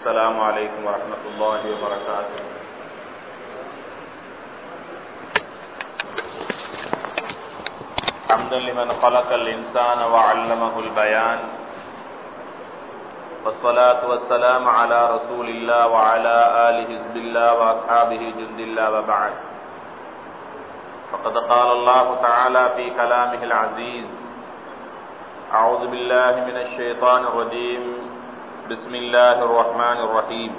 السلام عليكم ورحمة الله وبركاته حمدا لمن خلق الإنسان وعلمه البيان والصلاة والسلام على رسول الله وعلى آله حزب الله وأصحابه جند الله وبعد فقد قال الله تعالى في كلامه العزيز أعوذ بالله من الشيطان الرجيم بسم الله الرحمن الرحيم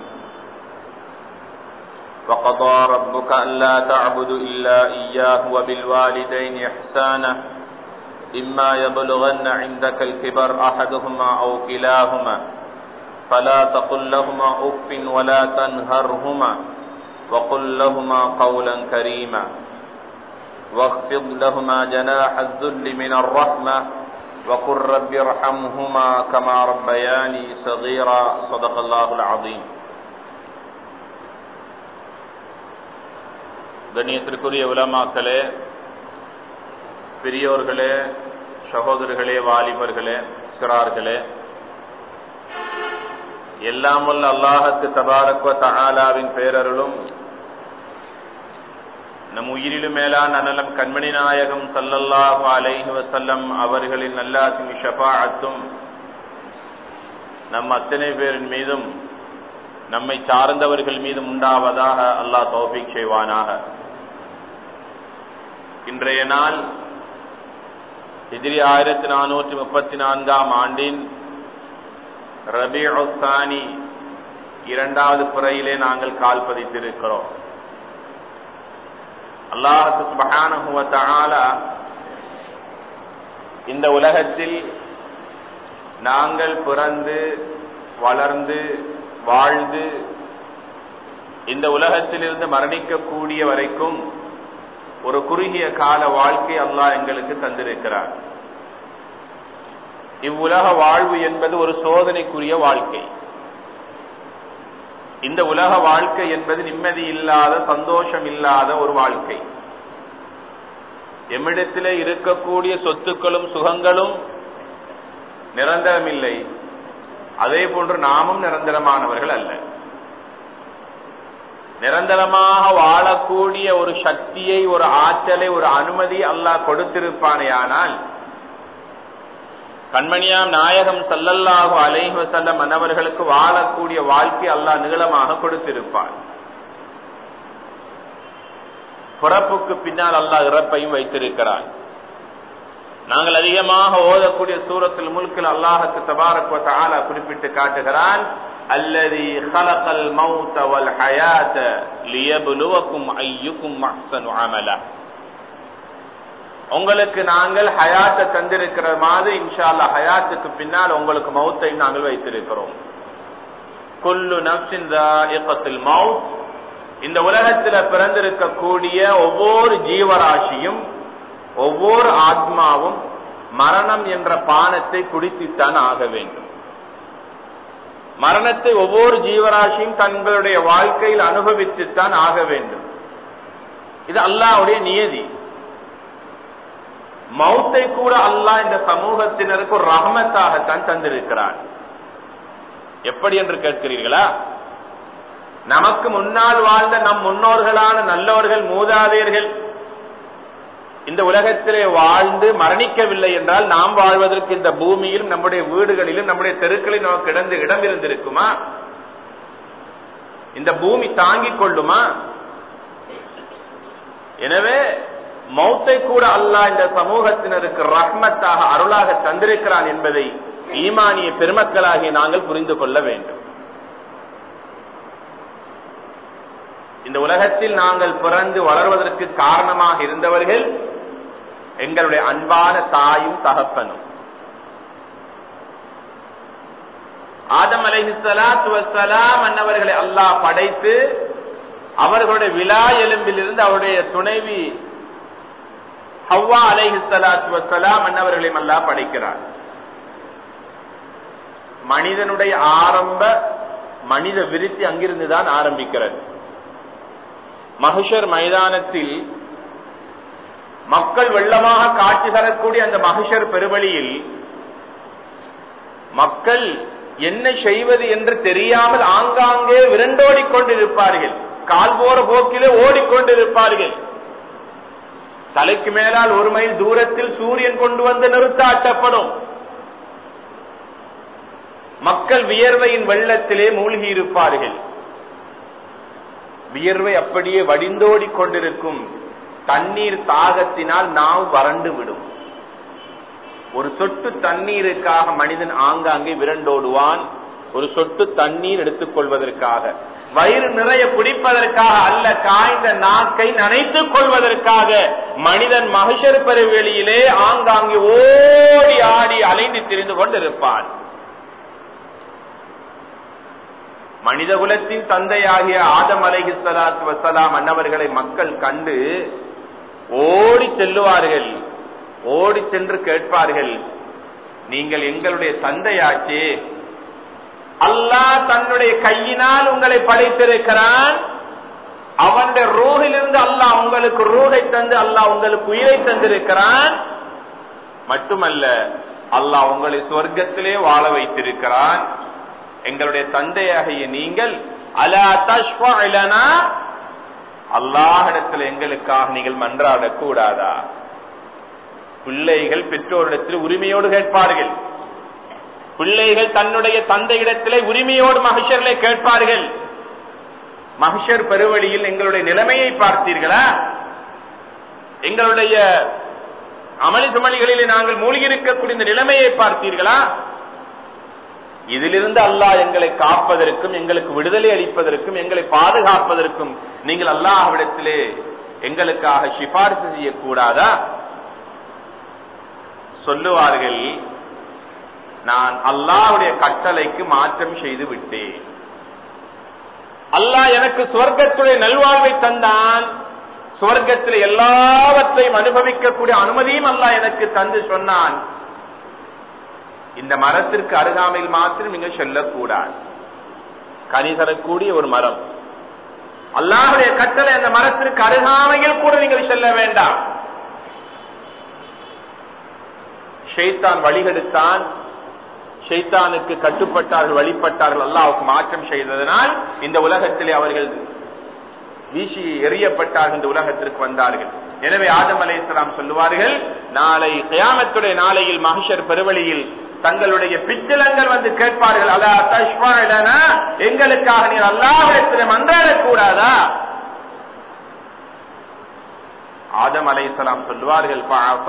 وقضى ربك ألا تعبدوا إلا إياه وبالوالدين إحسانا إما يبلغن عندك الكبر أحدهما أو كلاهما فلا تقل لهما أف ولا تنهرهما وقل لهما قولا كريما واخفض لهما جناح الذل من الرحمة وقل رب ارحمهما كما ربياني صغيرا صدق الله العظيم கண்ணியத்திற்குரிய உலமாக்களே பெரியோர்களே சகோதரர்களே வாலிபர்களே சிறார்களே எல்லாமுள்ள அல்லாஹத்து தபாரக்வ தகாலாவின் பேரருளும் நம் உயிரிலும் மேலான நலம் கண்மணி நாயகம் சல்லல்லாஹு அலைஹி வசல்லம் அவர்களின் நல்லாசிமி ஷபாஅத்தும் நம் அத்தனை பேரின் மீதும் நம்மை சார்ந்தவர்கள் மீதும் உண்டாவதாக அல்லாஹ் தௌபிக் செய்வானாக இன்றைய நாள் எதிரி ஆயிரத்தி நானூற்றி முப்பத்தி நான்காம் ஆண்டின் ரபிஉத்தானி இரண்டாவது புறையிலே நாங்கள் கால் பதித்திருக்கிறோம் அல்லாஹு சுபகானுவத்தால இந்த உலகத்தில் நாங்கள் பிறந்து வளர்ந்து வாழ்ந்து இந்த உலகத்திலிருந்து மரணிக்கக்கூடிய வரைக்கும் ஒரு குறுகிய கால வாழ்க்கை அல்லாஹ் எங்களுக்கு தந்திருக்கிறார் இவ்வுலக வாழ்வு என்பது ஒரு சோதனைக்குரிய வாழ்க்கை இந்த உலக வாழ்க்கை என்பது நிம்மதி இல்லாத சந்தோஷம் இல்லாத ஒரு வாழ்க்கை எம்மிடத்திலே இருக்கக்கூடிய சொத்துக்களும் சுகங்களும் நிரந்தரமில்லை அதே போன்று நாமும் நிரந்தரமானவர்கள் அல்ல நிரந்தரமாக வாழக்கூடிய ஒரு சக்தியை ஒரு ஆற்றலை ஒரு அனுமதி அல்லாஹ் கொடுத்திருப்பானேயானால் கண்மணியாம் நாயகம் சல்லல்லாஹு அலைஹி வசல்லம் மன்னவர்களுக்கு வாழக்கூடிய வாழ்க்கை அல்லாஹ் நீளமாக கொடுத்திருப்பான் பிறப்புக்கு பின்னால் அல்லாஹ் இறப்பையும் வைத்திருக்கிறான் நாங்கள் அதிகமாக ஓதக்கூடிய சூரத்தில் முழுக்கில் அல்லாஹுக்கு தபாரக் ஆலா குறிப்பிட்டு காட்டுகிறான் அல்லது ஹலகல் மௌத வல் ஹயாத லியபுலுவக்கும் ஐயுக்கும் அஹ்சனு அமலா உங்களுக்கு நாங்கள் ஹயாத்தை தந்திருக்கிற மாதிரி இன்ஷால்லா ஹயாத்துக்கு பின்னால் உங்களுக்கு மௌத்தை நாங்கள் வைத்திருக்கிறோம் கொல்லு நப்சின் மவுத் இந்த உலகத்தில் பிறந்திருக்கக்கூடிய ஒவ்வொரு ஜீவராசியும் ஒவ்வொரு ஆத்மாவும் மரணம் என்ற பானத்தை குடித்துத்தான் ஆக வேண்டும் மரணத்தை ஒவ்வொரு ஜீவராசியும் தங்களுடைய வாழ்க்கையில் அனுபவித்துத்தான் ஆக வேண்டும் இது அல்லாவுடைய நியதி மௌத்தை கூட அல்லாஹ் இந்த சமூகத்தினருக்கு ஒரு ரகமத்தாகத்தான் தந்திருக்கிறான் எப்படி என்று கேட்கிறீர்களா நமக்கு முன்னால் வாழ்ந்த நம் முன்னோர்களான நல்லவர்கள் மூதாதையர்கள் இந்த உலகத்திலே வாழ்ந்து மரணிக்கவில்லை என்றால் நாம் வாழ்வதற்கு இந்த பூமியிலும் நம்முடைய வீடுகளிலும் நம்முடைய தெருக்களில் நமக்கு இடந்து இடம் இருந்திருக்குமா இந்த பூமி தாங்கிக் கொள்ளுமா எனவே மௌத்தை கூட அல்லாஹ் இந்த சமூகத்தினருக்கு ரஹ்மத்தாக அருளாக தந்திருக்கிறான் என்பதை ஈமானிய பெருமக்களாகிய நாங்கள் புரிந்து கொள்ள வேண்டும் இந்த உலகத்தில் நாங்கள் பிறந்து வளர்வதற்கு காரணமாக இருந்தவர்கள் எங்களுடைய அன்பான தாயும் தகப்பனும் ஆதம் அலஹி சலாத்து வசலாம் அன்னவர்களை அல்லாஹ் படைத்து அவர்களுடைய விழா எலும்பிலிருந்து அவருடைய துணைவி ஹவ்வா அலைஹி சலாத்து வசலாம் அன்னவர்களையும் அல்லாஹ் படைக்கிறார் மனிதனுடைய ஆரம்ப மனித விருத்தி அங்கிருந்துதான் ஆரம்பிக்கிறது மகிஷர் மைதானத்தில் மக்கள் வெள்ளமாக காட்சி தரக்கூடிய அந்த மகிஷர் பெருவழியில் மக்கள் என்ன செய்வது என்று தெரியாமல் ஆங்காங்கே விரண்டோடிக் கொண்டிருப்பார்கள் கால் போற போக்கிலே ஓடிக்கொண்டிருப்பார்கள் தலைக்கு மேலால் ஒரு மைல் தூரத்தில் சூரியன் கொண்டு வந்து நிறுத்தாட்டப்படும் மக்கள் வியர்வையின் வெள்ளத்திலே மூழ்கி இருப்பார்கள் வியர்வை அப்படியே வடிந்தோடி கொண்டிருக்கும் தண்ணீர் தாகத்தினால் நாம் வறண்டு விடும் ஒரு சொட்டு தண்ணீருக்காக மனிதன் ஆங்காங்கே விரண்டோடுவான் ஒரு சொட்டு தண்ணீர் எடுத்துக் கொள்வதற்காக வயிறு நிறைய குடிப்பதற்காக அல்ல காய்ந்த நாக்கை நனைத்துக் கொள்வதற்காக மனிதன் மகிஷர் பெருவெளியிலே ஆங்காங்கே ஓடி ஆடி அலைந்து திரிந்து கொண்டிருப்பான் மனித குலத்தின் தந்தையாகிய ஆதம் அலைஹி சலாத்து வசலாம் அன்னவர்களை மக்கள் கண்டு ஓடி செல்லுவார்கள் ஓடி சென்று கேட்பார்கள் நீங்கள் எங்களுடைய தந்தையாச்சே அல்லாஹ் தன்னுடைய கையினால் உங்களை படைத்திருக்கிறான் அவனுடைய ரூகிலிருந்து அல்லாஹ் உங்களுக்கு ரூகை தந்து அல்லாஹ் உங்களுக்கு உயிரை தந்திருக்கிறான் மட்டுமல்ல அல்லாஹ் உங்களை சொர்க்கத்திலே வாழ வைத்திருக்கிறான் எங்களுடைய தந்தையாகிய நீங்கள் அலா தஷ்வா அல்லாஹிடத்தில் எங்களுக்காக நீங்கள் மன்றாடக் கூடாதா பிள்ளைகள் பெற்றோரிடத்தில் உரிமையோடு கேட்பார்கள் பிள்ளைகள் தன்னுடைய தந்தையிடத்திலே உரிமையோடு மகிஷர்களை கேட்பார்கள் மகிஷர் பெருவழியில் எங்களுடைய நிலைமையை பார்த்தீர்களா எங்களுடைய அமளி சுமளிகளிலே நாங்கள் மூழ்கி இருக்கக்கூடிய இந்த நிலைமையை பார்த்தீர்களா இதிலிருந்து அல்லாஹ் எங்களை காப்பதற்கும் எங்களுக்கு விடுதலை அளிப்பதற்கும் எங்களை பாதுகாப்பதற்கும் நீங்கள் அல்லாஹ்விடத்திலே எங்களுக்காக சிபாரிசு செய்யக்கூடாதா சொல்லுவார்கள் நான் அல்லாஹ்வுடைய கட்டளைக்கு மாற்றம் செய்து விட்டேன் அல்லாஹ் எனக்கு சுவர்க்கத்துடைய நல்வாழ்வை தந்தான் சுவர்க்கத்தில் எல்லாவற்றையும் அனுபவிக்கக்கூடிய அனுமதியும் அல்லாஹ் எனக்கு தந்து சொன்னான் இந்த மரத்திற்கு அருகாமையில் மாத்திரம் நீங்க செல்லக்கூடாது கனி தரக்கூடிய ஒரு மரம் அல்லாஹுடைய கட்டளை அந்த மரத்திற்கு அருகாமையில் கூட நீங்கள் செல்ல வேண்டாம் ஷெய்தான் வழிகெடுத்தான் ஷெய்தானுக்கு கட்டுப்பட்டார்கள் வழிபட்டார்கள் அல்லாவுக்கு மாற்றம் செய்ததனால் இந்த உலகத்திலே அவர்கள் வீசி எறியப்பட்டார்கள் இந்த உலகத்திற்கு வந்தார்கள் எனவே ஆதம் அலை சொல்லுவார்கள் நாளை கயாமத்துடைய நாளையில் மகிஷர் பெருவழியில் தங்களுடைய பிச்சலங்கள் வந்து கேட்பார்கள் அதா தஷ்மா எங்களுக்காக நீர் அல்லாவிடத்தில் மன்றாடக்கூடாதா ஆதம் அலைசலாம் சொல்லுவார்கள்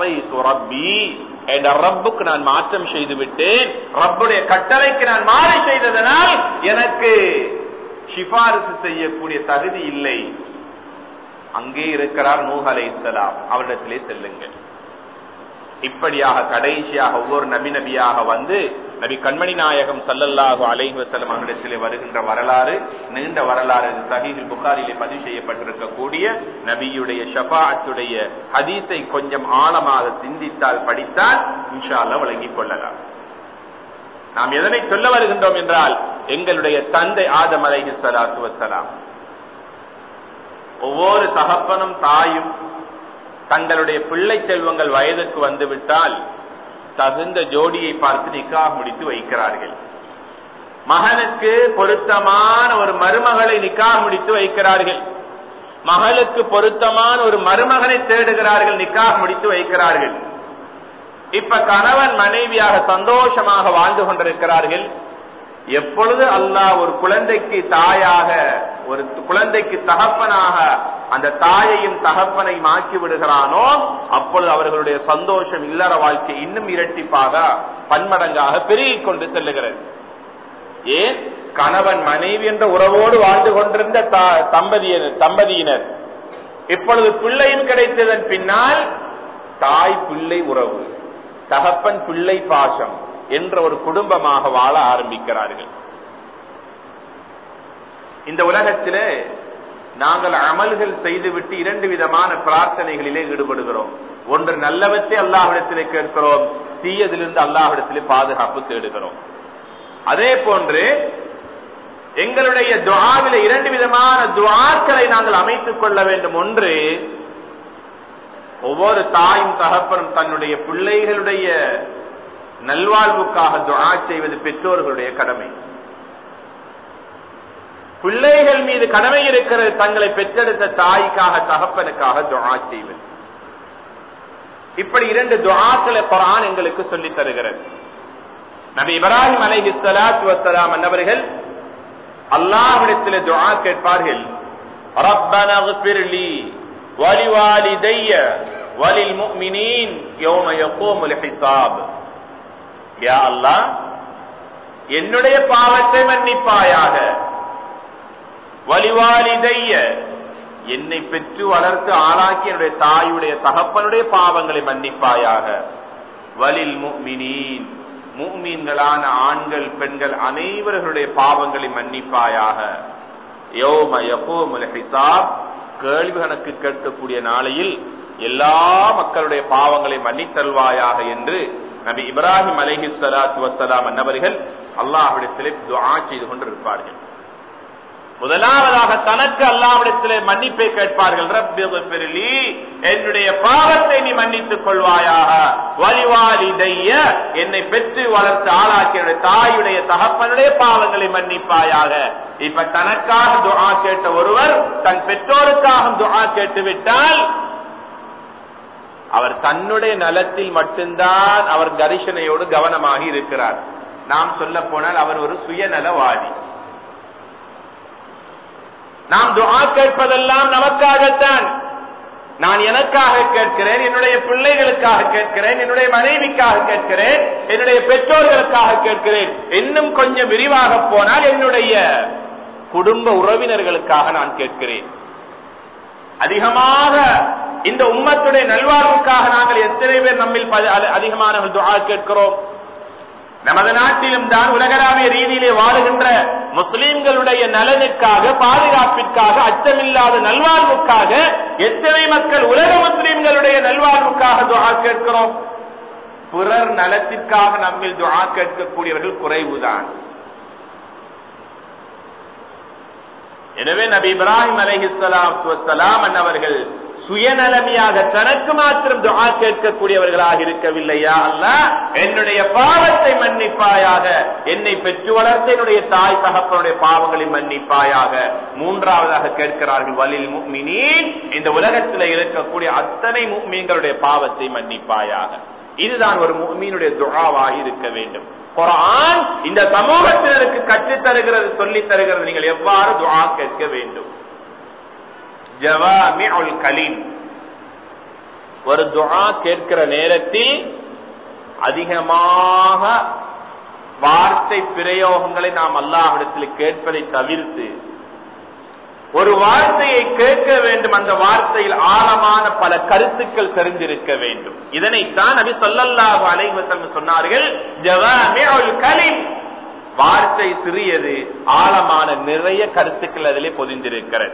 ரப்புக்கு நான் மாற்றம் செய்து விட்டேன் ரப்புடைய கட்டளைக்கு நான் மாறி செய்ததனால் எனக்கு சிபாரிசு செய்யக்கூடிய தகுதி இல்லை அங்கே இருக்கிறார் நூஹ் அலைசலாம் அவரிடத்திலே செல்லுங்கள் இப்படியாக கடைசியாக ஒவ்வொரு நபி நபியாக வந்து நபி கண்மணி நாயகம் சல்லல்லாஹு அலைஹி வசல்லம் அவரிடத்திலே வருகின்ற வரலாறு நீண்ட வரலாறு சஹீஹில் புகாரிலே பதிவு செய்யப்பட்டிருக்கக்கூடிய நபியுடைய ஷபாத்துடைய ஹதீஸை கொஞ்சம் ஆழமாக சிந்தித்தால் படித்தால் இன்ஷால்ல வழங்கிக் கொள்ளலாம் நாம் எதனை சொல்ல வருகின்றோம் என்றால் எங்களுடைய தந்தை ஆதம் அலைஹி சலாத்து வசலாம் ஒவ்வொரு தகப்பனும் தாயும் தங்களுடைய பிள்ளை செல்வங்கள் வயதுக்கு வந்துவிட்டால் தகுந்த ஜோடியை பார்த்து நிக்காக முடித்து வைக்கிறார்கள் மகனுக்கு பொருத்தமான ஒரு மருமகளை நிக்காக முடித்து வைக்கிறார்கள் மகளுக்கு பொருத்தமான ஒரு மருமகனை தேடுகிறார்கள் நிக்காக முடித்து வைக்கிறார்கள் இப்ப கணவன் மனைவியாக சந்தோஷமாக வாழ்ந்து கொண்டிருக்கிறார்கள் எப்பொழுது அல்லாஹ் ஒரு குழந்தைக்கு தாயாக ஒரு குழந்தைக்கு தகப்பனாக அந்த தாயையும் தகப்பனையும் ஆக்கி விடுகிறானோ அப்பொழுது அவர்களுடைய சந்தோஷம் இல்லற வாழ்க்கை இன்னும் இரட்டிப்பாக பன்மடங்காக பெருகிக் கொண்டு செல்லுகிறது ஏன் கணவன் மனைவி என்ற உறவோடு வாழ்ந்து கொண்டிருந்த தம்பதியினர் தம்பதியினர் இப்பொழுது பிள்ளையும் கிடைத்ததன் பின்னால் தாய் பிள்ளை உறவு தகப்பன் பிள்ளை பாசம் என்ற ஒரு குடும்பமாக வாழ ஆரம்பிக்கிறார்கள் இந்த உலகத்திலே நாங்கள் அமல்கள் செய்துவிட்டு இரண்டு விதமான பிரார்த்தனைகளிலே ஈடுபடுகிறோம் ஒன்று நல்லவற்றை அல்லாஹிடத்திலே கேட்கிறோம் தீயதிலிருந்து அல்லாஹிடத்திலே பாதுகாப்பு தேடுகிறோம் அதே போன்று எங்களுடைய துவாவில இரண்டு விதமான துவாக்களை நாங்கள் அமைத்துக் கொள்ள வேண்டும் ஒன்று ஒவ்வொரு தாயும் தகப்பனும் தன்னுடைய பிள்ளைகளுடைய நல்வாழ்வுக்காக துஆ செய்வது பெற்றோர்களுடைய கடமை பிள்ளைகள் மீது கடமை இருக்கிறது தங்களை பெற்றெடுத்த தாய்க்காக தகப்பனுக்காக துஆ செய்வது இப்படி இரண்டு துஆக்களை குர்ஆன் எங்களுக்கு சொல்லித் தருகிறது நபி இப்ராஹிம் அலைஹி ஸலாத்து வஸலாம் அன்னவர்கள் அல்லாஹ்விடத்தில் துஆ கேட்பார்கள் ரப்பனா اغفر لي ولوالدي وللمؤمنين يوم يقوم الحساب யா அல்லாஹ் என்னுடைய பாவத்தை மன்னிப்பாயாக வலிவாலிதைய என்னை பெற்று வளர்த்து ஆளாக்கி என்னுடைய தாயுடைய தகப்பனுடைய பாவங்களை மன்னிப்பாயாக வலில் முக்மினீன் முக்மீன்களான ஆண்கள் பெண்கள் அனைவர்களுடைய பாவங்களை மன்னிப்பாயாக யோம யகூமுல் ஹிசாப் கேள்வி கணக்கு கேட்கக்கூடிய நாளையில் எல்லா மக்களுடைய பாவங்களை மன்னித்தல்வாயாக என்று நபி இப்ராஹிம் அலைஹி ஸலாத்து வஸ்ஸலாம் அன்னவர்கள் அல்லாஹ்விடத்திலே துஆ செய்து கொண்டிருப்பார்கள் முதலாவதாக தனக்கு அல்லாவிடத்திலே மன்னிப்பை கேட்பார்கள் ரப்பி ஃபிர்லி என்னுடைய பாவத்தை நீ மன்னித்துக் கொள்வாயாக வலிவாலிதைய என்னை பெற்று வளர்த்து ஆளாக்கிய என்னுடைய தாயுடைய தகப்பனுடைய பாவங்களை மன்னிப்பாயாக இப்ப தனக்காக துஆ கேட்ட ஒருவர் தன் பெற்றோருக்காக துஆ கேட்டு விட்டால் அவர் தன்னுடைய நலத்தில் மட்டும்தான் அவர் கரிசனையோடு கவனமாக இருக்கிறார் நாம் சொல்ல போனால் அவர் ஒரு சுயநலவாதி நாம் துஆ கேட்பதெல்லாம் நமக்காகத்தான் நான் எனக்காக கேட்கிறேன் என்னுடைய பிள்ளைகளுக்காக கேட்கிறேன் என்னுடைய மனைவிக்காக கேட்கிறேன் என்னுடைய பெற்றோர்களுக்காக கேட்கிறேன் இன்னும் கொஞ்சம் விரிவாக போனால் என்னுடைய குடும்ப உறவினர்களுக்காக நான் கேட்கிறேன் அதிகமாக இந்த உம்மத்துடைய நல்வாழ்வுக்காக நாங்கள் எத்தனை பேர் நம்மில் அதிகமானவர்கள் துஆ கேட்கிறோம் நமது நாட்டிலும் தான் உலகளாவிய ரீதியிலே வாழுகின்ற முஸ்லிம்களுடைய நலனுக்காக பாதுகாப்பிற்காக அச்சமில்லாத நல்வாழ்வுக்காக எத்தனை மக்கள் உலக முஸ்லிம்களுடைய நல்வாழ்வுக்காக துஆ கேட்கிறோம் பிறர் நலத்திற்காக நம்மில் துஆ கேட்கக்கூடியவர்கள் குறைவுதான் எனவே நபி இப்ராஹிம் அலைஹிஸ்லாம் அன்னவர்கள் சுயநலமியாக தனக்கு மாத்திரம் துஆ கேட்கக்கூடியவர்களாக இருக்கவில்லையா அல்ல என்னுடைய பாவத்தை மன்னிப்பாயாக என்னை பெற்று வளர்த்த என்னுடைய தாய் தகப்பனுடைய பாவங்களை மன்னிப்பாயாக மூன்றாவதாக கேட்கிறார்கள் வலில் முக்மினீன் இந்த உலகத்தில் இருக்கக்கூடிய அத்தனை முக்மீன்களுடைய பாவத்தை மன்னிப்பாயாக இதுதான் ஒரு முக்மீனுடைய துஆவாக இருக்க வேண்டும் குரான் இந்த சமூகத்தினருக்கு கற்றுத் தருகிறது சொல்லித் தருகிறது நீங்கள் எவ்வாறு துஆ கேட்க வேண்டும் ஜவாமிஉல் கலீம் ஒரு துஆ கேட்கிற நேரத்தில் அதிகமாக வார்த்தை பிரயோகங்களை நாம் அல்லாஹ்விடத்தில் கேட்பதை தவிர்த்து ஒரு வார்த்தையை கேட்க வேண்டும் அந்த வார்த்தையில் ஆழமான பல கருத்துக்கள் தெரிந்திருக்க வேண்டும் இதனைத்தான் நபி சொல்லல்லாஹு அலைவசம் சொன்னார்கள் ஜவாமிஉல் கலீம் வார்த்தை சிறியது ஆழமான நிறைய கருத்துக்கள் அதிலே பொதிந்திருக்கிறது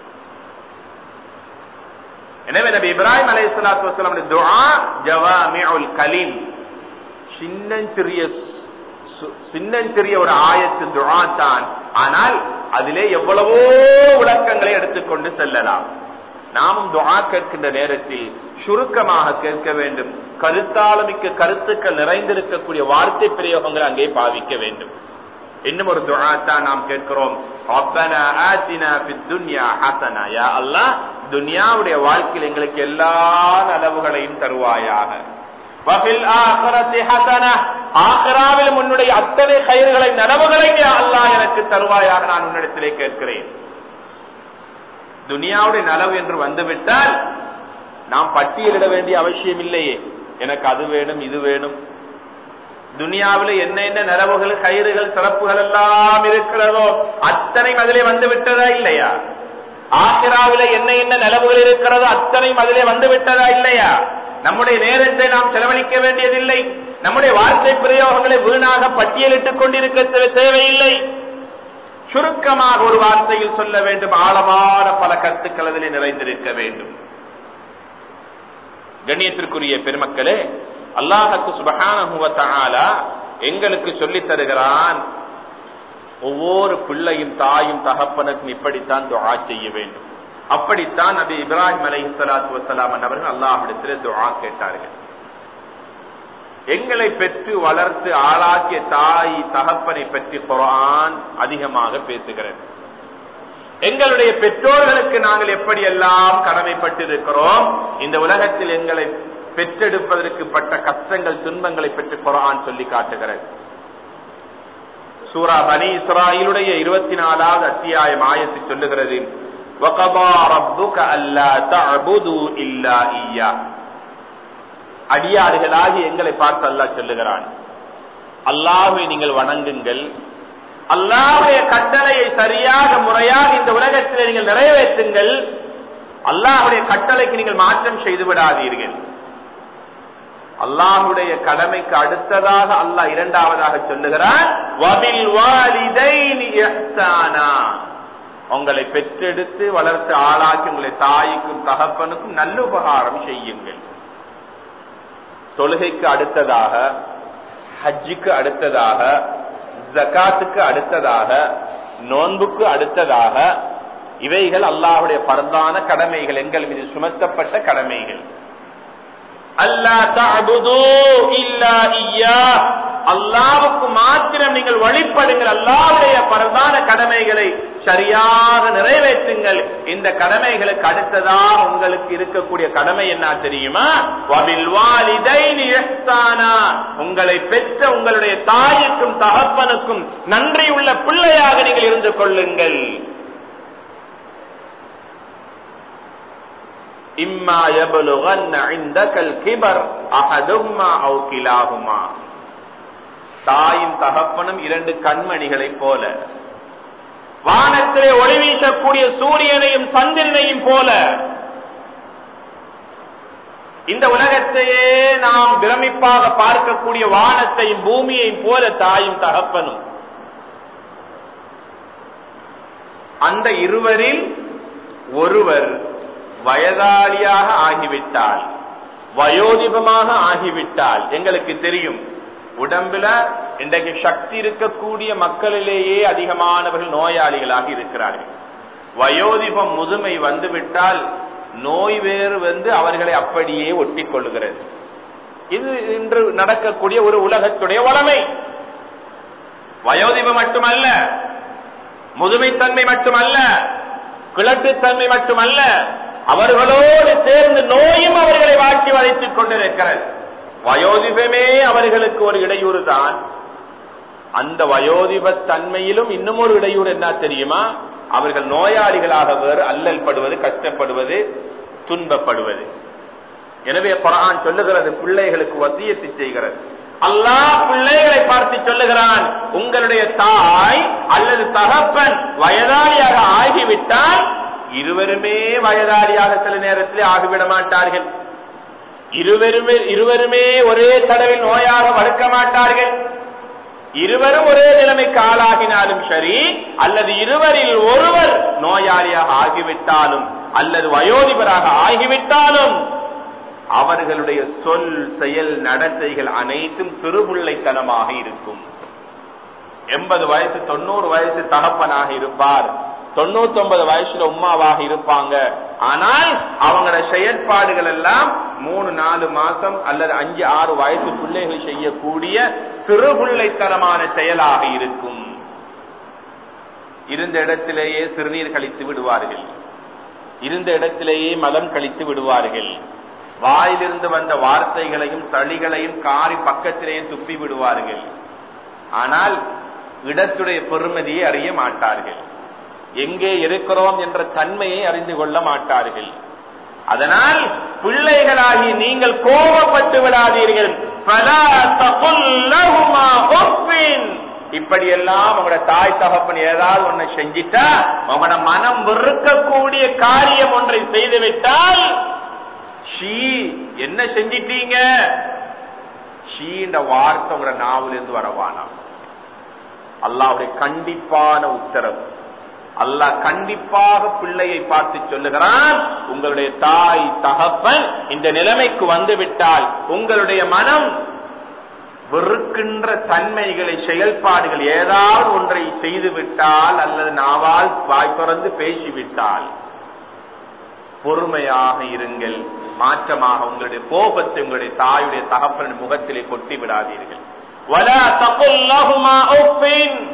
எனவே நபி இப்ராஹிம் அலை சலாத்து வசலாம் துஆ ஜவாமிஉல் கலீம் சின்னஞ்சிறிய சின்னஞ்சிறிய ஒரு ஆயத்து துஆ தான் ஆனால் அதிலே எவ்வளவோ விளக்கங்களை எடுத்துக்கொண்டு செல்லலாம் நாமும் துஆ கேட்கின்ற நேரத்தில் சுருக்கமாக கேட்க வேண்டும் கருத்தாளமிக்க கருத்துக்கள் நிறைந்திருக்கக்கூடிய வார்த்தை பிரயோகங்களை அங்கே பாவிக்க வேண்டும் இன்னும் ஒரு துஆ தான் நாம் கேட்கிறோம் ரப்பனா ஆத்தினா ஃபித் துன்யா ஹஸனா யா அல்லாஹ் துன்யாவுடைய வாழ்க்கையில் எங்களுக்கு எல்லா நலவுகளையும் தருவாயாக வஃபில் ஆখিরাতি ஹஸனா ஆখিরাவில் உன்னுடைய அத்தனை கயிறுகளை நனவுகளை யா அல்லாஹ் எனக்கு தருவாயாக நான் உன்னிடத்திலே கேட்கிறேன் துனியாவுடைய நலவு என்று வந்துவிட்டால் நாம் பட்டியலிட வேண்டிய அவசியம் இல்லையே எனக்கு அது வேணும் இது வேணும் துனியாவில் என்ன என்ன நிலவுகள் கயிறுகள் சிறப்புகள் எல்லாம் இருக்கிறதோ அத்தனையும் அதிலே வந்து விட்டதா இல்லையா ஆசிராவில என்ன என்ன நிலவுகள் இருக்கிறதோ அத்தனையும் அதிலே வந்து விட்டதா இல்லையா நம்முடைய நேரத்தை நாம் செலவழிக்க வேண்டியதில்லை நம்முடைய வார்த்தை பிரயோகங்களை வீணாக பட்டியலிட்டுக் கொண்டிருக்க தேவையில்லை சுருக்கமாக ஒரு வார்த்தையில் சொல்ல வேண்டும் ஆழமான பல கருத்துக்கள் அதிலே நிறைந்திருக்க வேண்டும் கண்ணியத்திற்குரிய பெருமக்களே அல்லாஹக்கு சுபகான எங்களுக்கு சொல்லித் தருகிறான் ஒவ்வொரு பிள்ளையும் தாயும் தகப்பனுக்கும் இப்படித்தான் துஆ செய்ய வேண்டும் அப்படித்தான் நபி இப்ராஹிம் அலை சலாத்து வசலாம் அவர்கள் அல்லாஹிடத்தில் துஆ கேட்டார்கள் எங்களை பெற்று வளர்த்து ஆளாக்கிய தாய் தகப்பனை பற்றி குரான் அதிகமாக பேசுகிறது எங்களுடைய பெற்றோர்களுக்கு நாங்கள் எப்படி எல்லாம் கடமைப்பட்டிருக்கிறோம் இந்த உலகத்தில் எங்களை பெற்றெடுப்பதற்கு பட்ட கஷ்டங்கள் துன்பங்களை பற்றி குரான் சொல்லி காட்டுகிறது சூரா பனி இஸ்ராயிலுடைய இருபத்தி நாலாவது அத்தியாயம் ஆயத்து சொல்லுகிறது அடியாறுகளாகி எங்களை பார்த்து அல்லா சொல்லுகிறான் அல்லாஹை நீங்கள் வணங்குங்கள் அல்லாவுடைய கட்டளையை சரியாக முறையாக இந்த உலகத்தில் நீங்கள் நிறைவேற்றுங்கள் அல்லாஹுடைய கட்டளைக்கு நீங்கள் மாற்றம் செய்து விடாதீர்கள் அல்லாஹுடைய கடமைக்கு அடுத்ததாக அல்லாஹ் இரண்டாவதாக சொல்லுகிறான் உங்களை பெற்றெடுத்து வளர்த்து ஆளாக்கி உங்களை தாய்க்கும் தகப்பனுக்கும் நல்ல உபகாரம் செய்யுங்கள் தொழுகைக்கு அடுத்ததாக ஹஜ்ஜுக்கு அடுத்ததாக ஜக்காத்துக்கு அடுத்ததாக நோன்புக்கு அடுத்ததாக இவைகள் அல்லாஹுடைய பரந்தான கடமைகள் எங்கள் மீது சுமத்தப்பட்ட கடமைகள் அல்லாவுக்கு மாத்திரம் நீங்கள் வழிபடுங்கள் அல்லாவுடைய பரந்தான கடமைகளை சரியாக நிறைவேற்றுங்கள் இந்த கடமைகளுக்கு அடுத்ததாக உங்களுக்கு இருக்கக்கூடிய கடமை என்ன தெரியுமா உங்களை பெற்ற உங்களுடைய தாய்க்கும் தகப்பனுக்கும் நன்றி உள்ள பிள்ளையாக நீங்கள் இருந்து கொள்ளுங்கள் இம்மா يبلغن عندك الكبر احدهما او كلاهما தாயும் தகப்பனும் இரண்டு கண்மணிகளை போல வானத்திலே ஒளி வீசக்கூடிய சூரியனையும் சந்திரனையும் போல இந்த உலகத்தையே நாம் பிரமிப்பாக பார்க்கக்கூடிய வானத்தையும் பூமியையும் போல தாயும் தகப்பனும் அந்த இருவரில் ஒருவர் வயதாளியாக ஆகிவிட்டால் வயோதிபமாக ஆகிவிட்டால் எங்களுக்கு தெரியும் உடம்புல இன்றைக்கு சக்தி இருக்கக்கூடிய மக்களிலேயே அதிகமானவர்கள் நோயாளிகளாக இருக்கிறார்கள் வயோதிபம் முதுமை வந்துவிட்டால் நோய் வேறு வந்து அவர்களை அப்படியே ஒட்டி கொள்ளுகிறது இது இன்று நடக்கக்கூடிய ஒரு உலகத்துடைய வளமை வயோதிபம் மட்டுமல்ல முதுமைத்தன்மை மட்டுமல்ல கிழட்டுத்தன்மை மட்டுமல்ல அவர்களோடு சேர்ந்து நோயும் அவர்களை வாக்கி வதைத்துக் கொண்டிருக்கிறது வயோதிபமே அவர்களுக்கு ஒரு இடையூறு தான் அந்த வயோதிப தன்மையிலும் இன்னும் ஒரு இடையூறு என்ன தெரியுமா அவர்கள் நோயாளிகளாக வேறு அல்லல் படுவது கஷ்டப்படுவது துன்பப்படுவது எனவே குரான் சொல்லுகிறது பிள்ளைகளுக்கு வசியத்தை செய்கிறது அல்லாஹ் பிள்ளைகளை பார்த்து சொல்லுகிறான் உங்களுடைய தாய் அல்லது தகப்பன் வயதாளியாக ஆகிவிட்டால் இருவருமே வயதாளியாக சில நேரத்தில் ஆகிவிட மாட்டார்கள் இருவருமே இருவருமே ஒரே தடவில் நோயாக வடுக்க மாட்டார்கள் இருவரும் ஒரே நிலைமைக்கு ஆளாகினாலும் சரி அல்லது இருவரில் ஒருவர் நோயாளியாக ஆகிவிட்டாலும் அல்லது வயோதிபராக ஆகிவிட்டாலும் அவர்களுடைய சொல் செயல் நடத்தைகள் அனைத்தும் சிறுபுள்ளைத்தனமாக இருக்கும் எண்பது வயசு தொண்ணூறு வயசு தகப்பனாக இருப்பார் தொண்ணூத்தி ஒன்பது வயசுல உமாவாக இருப்பாங்க ஆனால் அவங்களோட செயற்பாடுகள் எல்லாம் மூணு நாலு மாசம் அல்லது அஞ்சு ஆறு வயசு பிள்ளைகள் செய்யக்கூடிய சிறுபுள்ளைத்தனமான செயலாக இருக்கும் இருந்த இடத்திலேயே சிறுநீர் கழித்து விடுவார்கள் இருந்த இடத்திலேயே மலம் கழித்து விடுவார்கள் வாயிலிருந்து வந்த வார்த்தைகளையும் சளிகளையும் காரி பக்கத்திலேயே துப்பி விடுவார்கள் ஆனால் இடத்துடைய பெருமதியை அறிய மாட்டார்கள் எங்கே இருக்கிறோம் என்ற தன்மையை அறிந்து கொள்ள மாட்டார்கள் அதனால் பிள்ளைகளாகி நீங்கள் கோபப்பட்டு விடாதீர்கள் இப்படி எல்லாம் உங்களோட தாய் தகப்பன் ஏதாவது ஒண்ணு செஞ்சிட்டா உங்களோட மனம் வெறுக்கக்கூடிய காரியம் ஒன்றை செய்துவிட்டால் ஷீ என்ன செஞ்சிட்டீங்க ஷீன்ற வார்த்தை உங்களோட நாவிலிருந்து வரவானா அல்லாவுடைய கண்டிப்பான உத்தரவு அல்லாஹ் கண்டிப்பாக பிள்ளையை பார்த்து சொல்லுகிறான் உங்களுடைய தாய் தகப்பன் இந்த நிலைமைக்கு வந்துவிட்டால் உங்களுடைய மனம் வெறுக்கின்ற தன்மைகளை செயல்பாடுகள் ஏதாவது ஒன்றை செய்து விட்டால் அல்லது நாவால் வாய் திறந்து பேசிவிட்டால் பொறுமையாக இருங்கள் மாற்றமாக உங்களுடைய கோபத்தை உங்களுடைய தாயுடைய தகப்பனின் முகத்திலே கொட்டி விடாதீர்கள் وَلَا تَقُلْ لَهُمَا أُفٍّ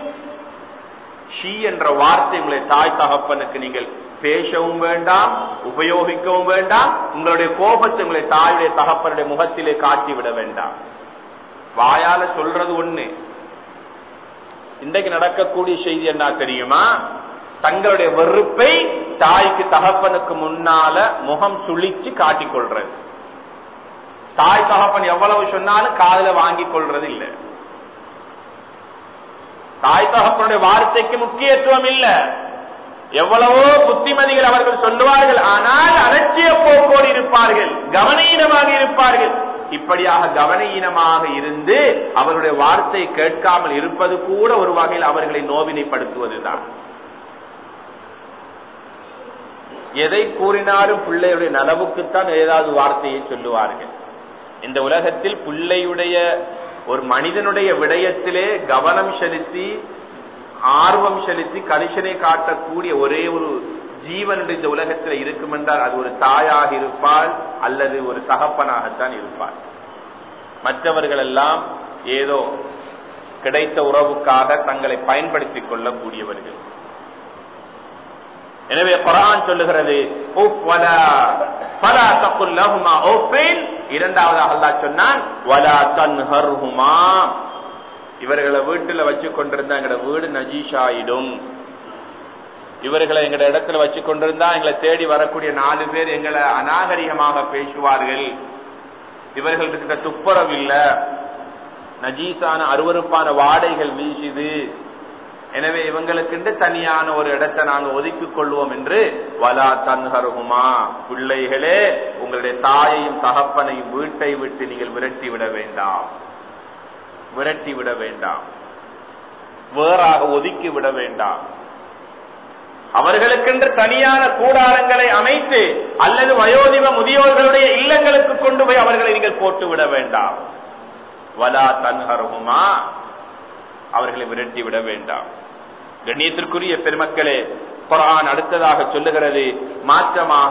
ஷீ என்ற வார்த்தை உங்களுடைய தாய் தகப்பனுக்கு நீங்கள் பேசவும் வேண்டாம் உபயோகிக்கவும் வேண்டாம் உங்களுடைய கோபத்தை உங்களுடைய தாயுடைய தகப்பனுடைய முகத்திலே காட்டி விட வேண்டாம் வாயால சொல்றது ஒண்ணு இன்றைக்கு நடக்கக்கூடிய செய்தி என்ன தெரியுமா தங்களுடைய வெறுப்பை தாய்க்கு தகப்பனுக்கு முன்னால முகம் சுழிச்சு காட்டிக் கொள்றது தாய் தகப்பன் எவ்வளவு சொன்னாலும் காதுல வாங்கிக் கொள்றது இல்லை தாய் தகப்பனுடைய வார்த்தைக்கு முக்கியத்துவம் இல்ல எவ்வளவோ புத்திமதிகள் அவர்கள் சொல்லுவார்கள் ஆனால் அலட்சிய போக்கோடு இருப்பார்கள் கவனீனமாக இருப்பார்கள் இப்படியாக கவனஈனமாக இருந்து அவருடைய வார்த்தை கேட்காமல் இருப்பது கூட ஒரு வகையில் அவர்களை நோவினைப்படுத்துவதுதான் எதை கூறினாலும் பிள்ளையுடைய நலவுக்குத்தான் ஏதாவது வார்த்தையை சொல்லுவார்கள் இந்த உலகத்தில் பிள்ளையுடைய ஒரு மனிதனுடைய விடயத்திலே கவனம் செலுத்தி ஆர்வம் செலுத்தி கரிசனை காட்டக்கூடிய ஒரே ஒரு ஜீவனுடைய இந்த உலகத்தில் இருக்கும் என்றால் அது ஒரு தாயாக இருப்பாள் அல்லது ஒரு தகப்பனாகத்தான் இருப்பாள் மற்றவர்கள் எல்லாம் ஏதோ கிடைத்த உறவுக்காக தங்களை பயன்படுத்திக் கொள்ளக்கூடியவர்கள் எனவே குரான் சொல்லுகிறது உஃப் வலா ஃபலா தகுல் லஹுமா உஃபின் இரண்டாவதாக அல்லாஹ் சொன்னான் வலா தன்ஹர்ஹுமா இவர்களை வீட்டுல வச்சு கொண்டிருந்தா எங்கட வீடு நஜீஷாயிடும் இவர்களை எங்கட இடத்துல வச்சு கொண்டிருந்தா எங்களை தேடி வரக்கூடிய நாலு பேர் எங்களை அநாகரிகமாக பேசுவார்கள் இவர்களுக்கு துப்புரவு இல்ல நஜீஸான அருவறுப்பான வாடைகள் வீசுது எனவே இவங்களுக்கு தனியான ஒரு இடத்தை நாங்க ஒதுக்கிக் கொள்வோம் என்று வலா தன்ஹருகுமா பிள்ளைகளே உங்களுடைய தாயையும் தகப்பனையும் வீட்டை விட்டு நீங்கள் விரட்டி விட வேண்டாம் விரட்டி விட வேண்டாம் வேறாக ஒதுக்கி விட வேண்டாம் அவர்களுக்கென்று தனியான கூடாரங்களை அமைத்து அல்லது வயோதிப முதியோர்களுடைய இல்லங்களுக்கு கொண்டு போய் அவர்களை நீங்கள் போட்டு விட வேண்டாம் வலா தன்ஹருகுமா அவர்களை விரட்டி விட வேண்டாம் கண்ணியத்திற்குரிய பெருமக்களே குரான் அடுத்ததாக சொல்லுகிறது மாற்றமாக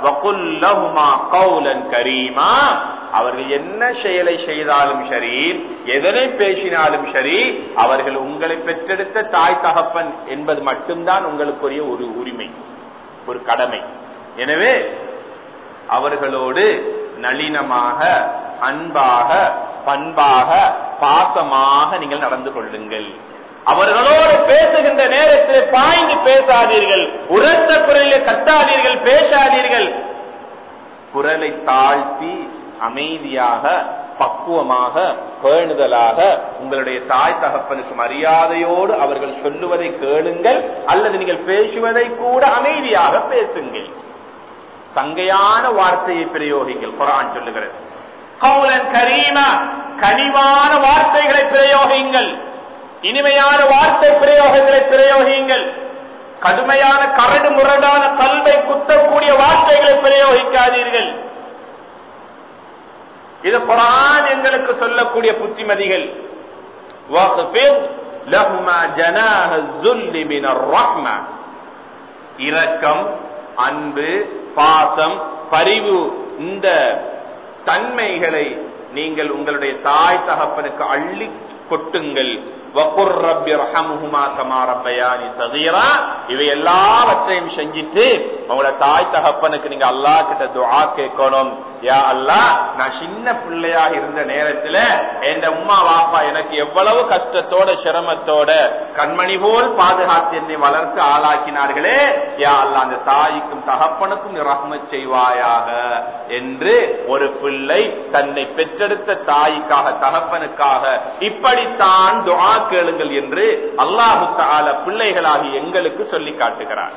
கரீமா அவர்கள் என்ன செயலை செய்தாலும் சரி எதனை பேசினாலும் சரி அவர்கள் உங்களை பெற்றெடுத்த தாய் தகப்பன் என்பது மட்டும்தான் உங்களுக்குரிய ஒரு உரிமை ஒரு கடமை எனவே அவர்களோடு நளினமாக அன்பாக பண்பாக பாசமாக நீங்கள் நடந்து கொள்ளுங்கள் அவர்களோடு பேசுகின்ற நேரத்தில் பாய்ந்து பேசாதீர்கள் உரத்த குரலில் கத்தாதீர்கள் பேசாதீர்கள் குரலை தாழ்த்தி அமைதியாக பக்குவமாக பேணுதலாக உங்களுடைய தாய் தகப்பனுக்கு மரியாதையோடு அவர்கள் சொல்லுவதை கேளுங்கள் அல்லது நீங்கள் பேசுவதை கூட அமைதியாக பேசுங்கள் சங்கையான வார்த்தையை பிரயோகிங்கள் குரான் சொல்லுகிறது கவுலன் கரீமா கனிவான வார்த்தைகளை பிரயோகிங்கள் இனிமையான வார்த்தை பிரயோகங்களை பிரயோகியுங்கள் கடுமையான கரடு முரடான கல்வை குத்தக்கூடிய வார்த்தைகளை பிரயோகிக்காதீர்கள் இது குரான் எங்களுக்கு சொல்லக்கூடிய புத்திமதிகள் இரக்கம் அன்பு பாசம் பரிவு இந்த தன்மைகளை நீங்கள் உங்களுடைய தாய் தகப்பனுக்கு அள்ளி கொட்டுங்கள் இவை எல்லாவற்றையும் செஞ்சிட்டு உங்களோட தாய் தகப்பனுக்கு நீங்க அல்லா கிட்ட துவா கேட்கணும் யா அல்லா நான் சின்ன பிள்ளையாக இருந்த நேரத்துல என் உமா வாப்பா எனக்கு எவ்வளவு கஷ்டத்தோட சிரமத்தோட கண்மணி போல் பாதுகாத்து என்னை வளர்த்து ஆளாக்கினார்களே யா அல்லா அந்த தாய்க்கும் தகப்பனுக்கும் ரஹ்மத் செய்வாயாக என்று ஒரு பிள்ளை தன்னை பெற்றெடுத்த தாய்க்காக தகப்பனுக்காக இப்படித்தான் துவா கேளுங்கள் என்று அல்லாஹு தால பிள்ளைகளாகி எங்களுக்கு சொல்லி காட்டுகிறார்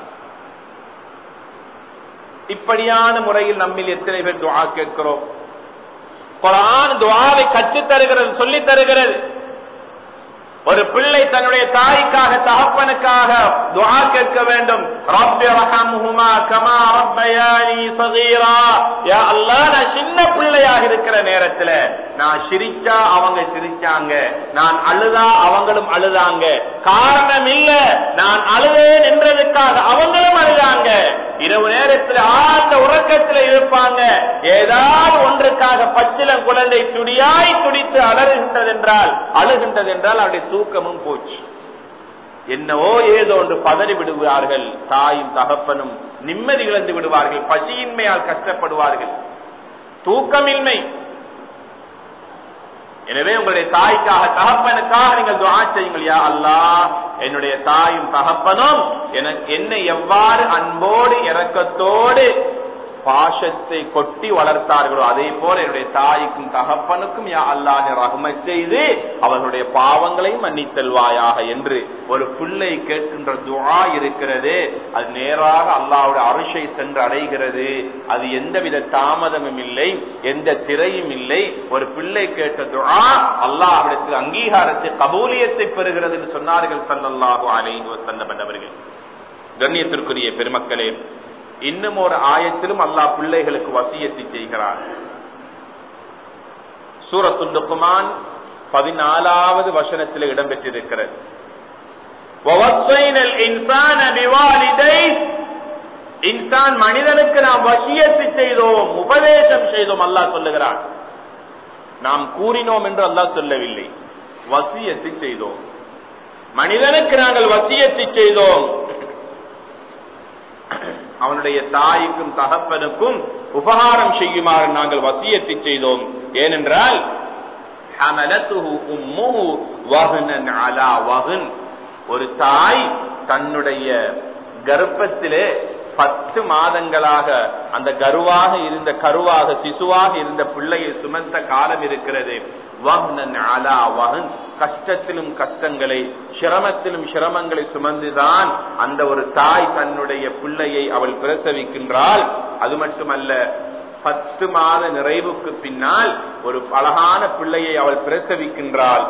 இப்படியான முறையில் நம்மில் எத்தனை பேர் துவா கேட்கிறோம் குரான் துவாவை கற்றுத் தருகிறது சொல்லித் தருகிறது ஒரு பிள்ளை தன்னுடைய தாய்க்காக தகப்பனுக்காக துவா கேட்க வேண்டும் ரப்பி ரஹம்ஹுமா கமா ரப்பயானி சகீரா யா அல்லாஹ் நான் சின்ன பிள்ளையாக இருக்கிற நேரத்துல நான் சிரிச்சா அவங்க சிரிச்சாங்க நான் அழுதா அவங்களும் அழுதாங்க காரணம் இல்ல நான் அழுதேன் என்றதுக்காக அவங்களும் அழுதாங்க இரவு நேரத்தில் ஆழ்ந்த உறக்கத்தில் இருப்பாங்க ஏதாவது ஒன்றுக்காக பச்சிலம் குழந்தை துடியாய் துடித்து அலறுகின்றது என்றால் அழுகின்றது என்றால் அவருடைய தூக்கமும் போச்சு என்னவோ ஏதோ ஒன்று பதறி விடுவார்கள் தாயும் தகப்பனும் நிம்மதி இழந்து விடுவார்கள் பசியின்மையால் கஷ்டப்படுவார்கள் தூக்கமின்மை எனவே உங்களுடைய தாய்க்காக தகப்பனுக்காக நீங்கள் துவா செய்யுங்கள் யா அல்லாஹ் என்னுடைய தாயும் தகப்பனும் எனக்கு என்னை எவ்வாறு அன்போடு இரக்கத்தோடு பாசத்தை கொட்டி வளர்த்தார்களோ அதே போல என்னுடைய தாய்க்கும் தகப்பனுக்கும் யா அல்லாஹ் ரஹ்மத் செய்து அவர்களுடைய பாவங்களையும் மன்னித்தல்வாயாக என்று ஒரு பிள்ளை கேட்கின்ற துவா இருக்கிறது அது நேராக அல்லாவுடைய அரிசை சென்று அடைகிறது அது எந்தவித தாமதமும் இல்லை எந்த திரையும் இல்லை ஒரு பிள்ளை கேட்ட துவா அல்லாஹ்விடத்தில் அங்கீகாரத்தை கபூலியத்தை பெறுகிறது என்று சொன்னார்கள் சல்லல்லாஹு அலைஹி வஸல்லம் அவர்கள் கண்ணியத்திற்குரிய பெருமக்களே இன்னும் ஒரு ஆயத்திலும் அல்லாஹ் பிள்ளைகளுக்கு வசியத்தை செய்கிறார் சூரத்து லுக்மான் பதினாலாவது வசனத்தில் இடம்பெற்றிருக்கிறது இன்சான் மனிதனுக்கு நாம் வசியத்தை செய்தோம் உபதேசம் செய்தோம் அல்லாஹ் சொல்லுகிறான் நாம் கூறினோம் என்று அல்லாஹ் சொல்லவில்லை வசியத்தை செய்தோம் மனிதனுக்கு நாங்கள் வசியத்தை செய்தோம் அவனுடைய தாய்க்கும் தகப்பனுக்கும் உபகாரம் செய்யுமாறு நாங்கள் வசியத்தை செய்தோம் ஏனென்றால் ஒரு தாய் தன்னுடைய கர்ப்பத்திலே பத்து மாதங்களாக அந்த கருவாக இருந்த கருவாக சிசுவாக இருந்த பிள்ளையை சுமந்த காலம் இருக்கிறது கஷ்டத்திலும் கஷ்டங்களை சிரமத்திலும் சிரமங்களை சுமந்துதான் அந்த ஒரு தாய் தன்னுடைய பிள்ளையை அவள் பிரசவிக்கின்றாள் அது மட்டுமல்ல பத்து மாத நிறைவுக்கு பின்னால் ஒரு அழகான பிள்ளையை அவள் பிரசவிக்கின்றாள்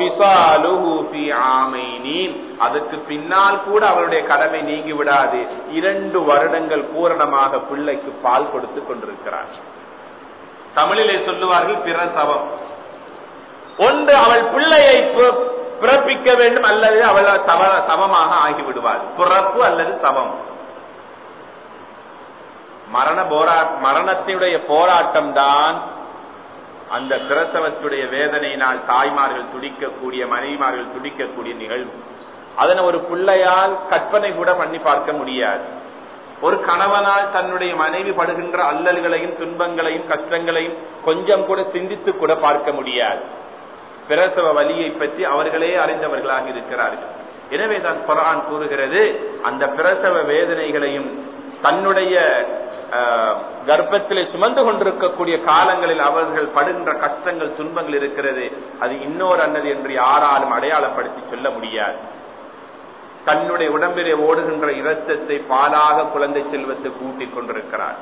அதுக்கு பின்னால் கூட அவளுடைய கடமை நீங்கி விடாது இரண்டு வருடங்கள் பூரணமாக பிள்ளைக்கு பால் கொடுத்து கொண்டிருக்கிறார் தமிழிலே சொல்லுவார்கள் பிரசவம் ஒன்று அவள் பிள்ளையை பிறப்பிக்க வேண்டும் அல்லது அவள் சமமாக ஆகிவிடுவாள் பிறப்பு அல்லது சமம் மரண போரா மரணத்தினுடைய போராட்டம் தான் அந்த பிரசவத்துடைய வேதனையினால் தாய்மார்கள் துடிக்கக்கூடிய மனைவிமார்கள் துடிக்கக்கூடிய நிகழ்வு அதனை ஒரு பிள்ளையால் கற்பனை கூட பண்ணி பார்க்க முடியாது ஒரு கணவனால் தன்னுடைய மனைவி படுகின்ற அல்லல்களையும் துன்பங்களையும் கஷ்டங்களையும் கொஞ்சம் கூட சிந்தித்து கூட பார்க்க முடியாது பிரசவ வலியை பற்றி அவர்களே அறிந்தவர்களாக இருக்கிறார்கள் எனவே தான் குரான் கூறுகிறது அந்த பிரசவ வேதனைகளையும் தன்னுடைய கர்ப்பத்திலே சுமந்து கொண்டிருக்கக்கூடிய காலங்களில் அவர்கள் படுகின்ற கஷ்டங்கள் துன்பங்கள் இருக்கிறது அது இன்னொரு அன்னது என்று யாராலும் அடையாளப்படுத்தி சொல்ல முடியாது தன்னுடைய உடம்பிலே ஓடுகின்ற இரத்தத்தை பாலாக குழந்தை செல்வத்தை கூட்டிக் கொண்டிருக்கிறார்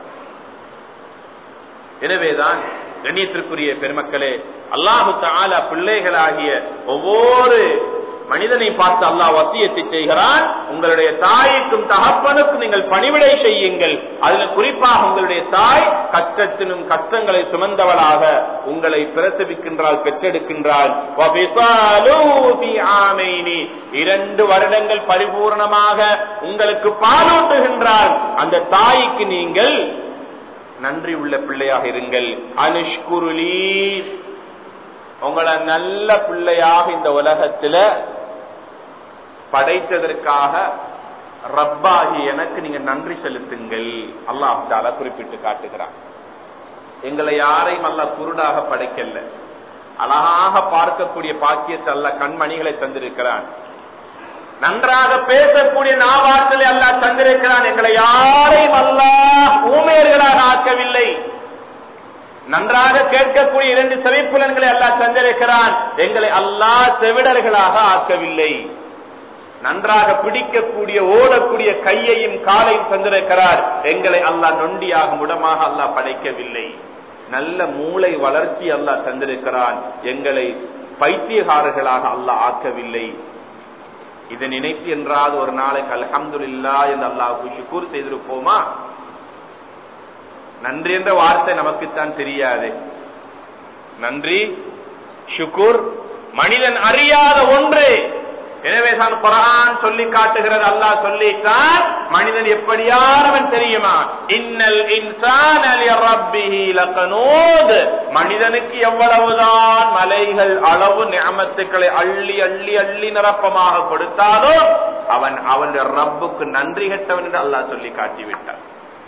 எனவேதான் கண்ணியத்திற்குரிய பெருமக்களே அல்லாஹு தாலா பிள்ளைகளாகிய ஒவ்வொரு மனிதனை பார்த்து அல்லாஹ் வசியத்தை செய்கிறான் உங்களுடைய தாய்க்கும் தகப்பனுக்கும் நீங்கள் பணிவிடை செய்யுங்கள் அதுல குறிப்பாக உங்களுடைய தாய் கஷ்டத்திலும் கஷ்டங்களை சுமந்தவளாக உங்களை பிரசவிக்கின்றாள் பெற்றெடுக்கின்றாள் இரண்டு வருடங்கள் பரிபூர்ணமாக உங்களுக்கு பாலூட்டுகின்றாள் அந்த தாய்க்கு நீங்கள் நன்றி உள்ள பிள்ளையாக இருங்கள் அனுஷ்குருலி உங்களை நல்ல பிள்ளையாக இந்த உலகத்துல படைத்ததற்காக ரப்பாகி எனக்கு நீங்க நன்றி செலுத்துங்கள் அல்லாஹ் தாலா குறிப்பிட்டு காட்டுகிறான் எங்களை யாரையும் அல்ல குருடாக படைக்கல அழகாக பார்க்கக்கூடிய பாக்கியத்தை அல்ல கண்மணிகளை தந்திருக்கிறான் நன்றாக பேசக்கூடிய நாவாற்றலை அல்ல தந்திருக்கிறான் எங்களை யாரையும் அல்ல ஊமையர்களாக ஆக்கவில்லை நன்றாக கேட்கக்கூடிய இரண்டு செவிப்புலன்களை அல்லாஹ் தந்திருக்கிறான் எங்களை அல்லாஹ் செவிடர்களாக ஆக்கவில்லை நன்றாக பிடிக்கக்கூடிய ஓடக்கூடிய கையையும் காலையும் தந்திருக்கிறார் எங்களை அல்லாஹ் நொண்டியாக முடமாக அல்லாஹ் படைக்கவில்லை நல்ல மூளை வளர்ச்சி அல்லாஹ் தந்திருக்கிறான் எங்களை பைத்தியகாரர்களாக அல்லாஹ் ஆக்கவில்லை இதை நினைத்து என்றால் ஒரு நாளைக்கு அல்ஹம்துல்லா என்று அல்லாஹுக்கு சுக்கூர் செய்திருப்போமா நன்றி என்ற வார்த்தை நமக்குத்தான் தெரியாது நன்றி சுக்குர் மனிதன் அறியாத ஒன்று எனவே தான் குரான் சொல்லி காட்டுகிறது அல்லாஹ் சொல்லித்தான் மனிதன் எப்படியானவன் தெரியுமா இன்னல் இன்சான் மனிதனுக்கு எவ்வளவுதான் மலைகள் அளவு நியமத்துக்களை அள்ளி அள்ளி அள்ளி நிரப்பமாக கொடுத்தாலும் அவன் அவனுடைய ரப்புக்கு நன்றி கெட்டவன் என்று அல்லாஹ் சொல்லி காட்டிவிட்டான்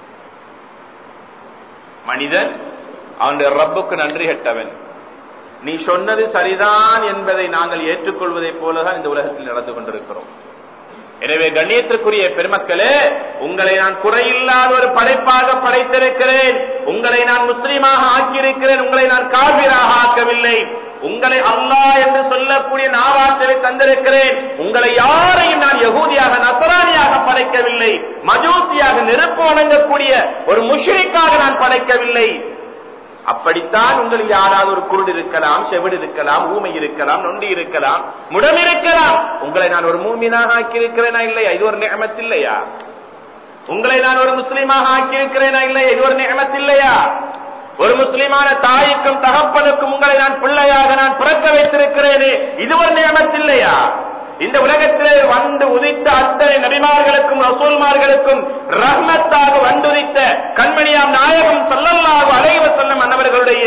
மனிதன் அவனுடைய ரப்புக்கு நன்றி கெட்டவன் நீ சொன்னது சரிதான் என்பதை நாங்கள் ஏற்றுக்கொள்வதைப் போலதான் இந்த உலகத்தில் நடந்து கொண்டிருக்கிறோம் எனவே கண்ணியத்திற்குரிய பெருமக்களே உங்களை நான் குறையில்லாத ஒரு படைப்பாக படைத்திருக்கிறேன் உங்களை நான் முஸ்லீமாக ஆக்கியிருக்கிறேன் உங்களை நான் காவிராக ஆக்கவில்லை உங்களை அல்லாஹ் என்று சொல்லக்கூடிய நாவாற்றலை தந்திருக்கிறேன் உங்களை யாரையும் நான் யகூதியாக நசராணியாக படைக்கவில்லை மஜூசியாக நெருப்பு வணங்கக்கூடிய ஒரு முஷ்ரிக்காக நான் படைக்கவில்லை அப்படித்தான் உங்களுக்கு யாராவது ஒரு குருடு இருக்கலாம் செவிடு இருக்கலாம் ஊமை இருக்கலாம் நொண்டி இருக்கலாம் முடம் இருக்கலாம் உங்களை நான் ஒரு மூமினாக ஆக்கியிருக்கிறேனா இல்லையா இது ஒரு நியமத்து இல்லையா உங்களை நான் ஒரு முஸ்லீமாக ஆக்கியிருக்கிறேனா இல்லையா இது ஒரு நியமத்து இல்லையா ஒரு முஸ்லிமான தாய்க்கும் தகப்பனுக்கும் உங்களை நான் பிள்ளையாக நான் பிறக்க வைத்திருக்கிறேனே இது ஒரு நியமத்து இல்லையா இந்த உலகத்திலே வந்து உதித்த அத்தனை நபிமார்களுக்கும் ரசூல்மார்களுக்கும் ரஹ்மத்தாக வந்துதித்த கண்மணியாம் நாயகம் சொல்லல்லாக அலைவ சொல்லும் அன்னவர்களுடைய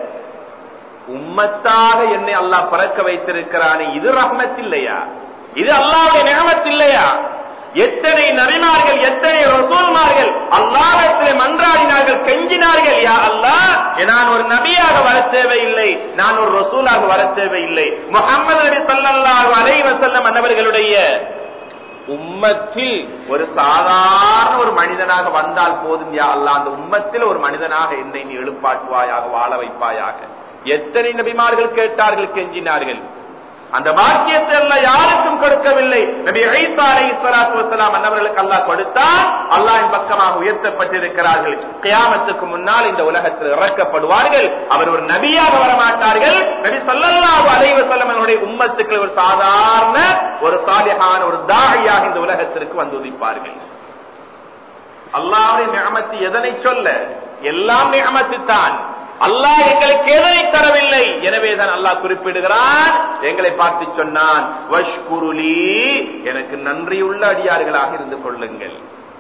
உம்மத்தாக என்னை அல்லாஹ் பிறக்க வைத்திருக்கிறானே இது ரஹ்மத் இல்லையா இது அல்லாவுடைய நியமத் இல்லையா எத்தனை நபிமார்கள் எத்தனை ரசூல்மார்கள் அல்லாஹத்திலே மன்றாடினார்கள் கெஞ்சினார்கள் யா அல்லாஹ் நான் ஒரு நபியாக வர தேவையில்லை நான் ஒரு ரசூலாக வர தேவையில்லை முகமது நபி ஸல்லல்லாஹு அலைஹி வஸல்லம் அன்னவர்களுடைய உம்மத்தில் ஒரு சாதாரண ஒரு மனிதனாக வந்தால் போதும் யா அல்லாஹ் அந்த உம்மத்தில் ஒரு மனிதனாக என்னை நீ எழுப்பாட்டுவாயாக வாழ வைப்பாயாக எத்தனை நபிமார்கள் கேட்டார்கள் கெஞ்சினார்கள் அந்த பாக்கியத்தை அல்ல யாருக்கும் கொடுக்கவில்லை நபி ஐசா அலை இஸ்லாத்து வசலாம் அன்னவர்களுக்கு அல்லாஹ் கொடுத்தால் அல்லாஹின் பக்கமாக உயர்த்தப்பட்டிருக்கிறார்கள் கியாமத்துக்கு முன்னால் இந்த உலகத்தில் இறக்கப்படுவார்கள் அவர் ஒரு நபியாக வரமாட்டார்கள் நபி சொல்லல்லாஹு அலைஹி வஸல்லம் அவருடைய உம்மத்துக்கு ஒரு சாதாரண ஒரு சாலிஹான ஒரு தாழியாக இந்த உலகத்திற்கு வந்து உதிப்பார்கள் அல்லாஹ்வுடைய நியமத்து எதனை சொல்ல எல்லாம் நியமத்து தான் அல்லாஹ் எங்களுக்கு எதனை தரவில்லை எனவேதான் அல்லாஹ் குறிப்பிடுகிறான் எங்களை பார்த்து சொன்னான் வஷ்குருலி எனக்கு நன்றியுள்ள அடியார்களாக இருந்து கொள்ளுங்கள்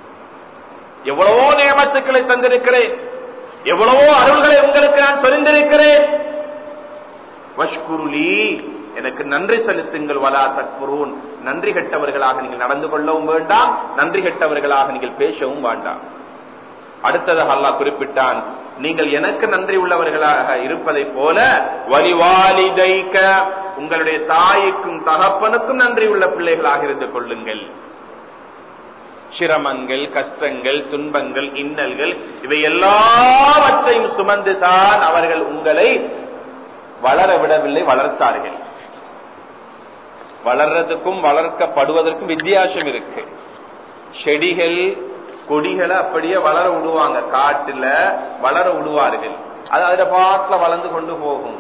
எவ்வளவோ நியமத்துக்களை தந்திருக்கிறேன் எவ்வளவோ அருள்களை உங்களுக்கு நான் சொரிந்திருக்கிறேன் வஷ்குருலி எனக்கு நன்றி செலுத்துங்கள் வலா தற்புரூன் நன்றி கெட்டவர்களாக நீங்கள் நடந்து கொள்ளவும் வேண்டாம் நன்றி கெட்டவர்களாக நீங்கள் பேசவும் வேண்டாம் அடுத்ததாக அல்லாஹ் குறிப்பிட்டான் நீங்கள் எனக்கு நன்றி உள்ளவர்களாக இருப்பதை போல வலிவாலிதைக்க உங்களுடைய தாய்க்கும் தகப்பனுக்கும் நன்றி உள்ள பிள்ளைகளாக இருந்து கொள்ளுங்கள் சிரமங்கள் கஷ்டங்கள் துன்பங்கள் இன்னல்கள் இவை எல்லாவற்றையும் சுமந்துதான் அவர்கள் உங்களை வளர விடவில்லை வளர்த்தார்கள் வளர்றதுக்கும் வளர்க்கப்படுவதற்கும் வித்தியாசம் இருக்கு செடிகள் கொடிகளை அப்படியே வளர விடுவாங்க காட்டுல வளர விடுவார்கள் அது அதுல பாட்டுல வளர்ந்து கொண்டு போகும்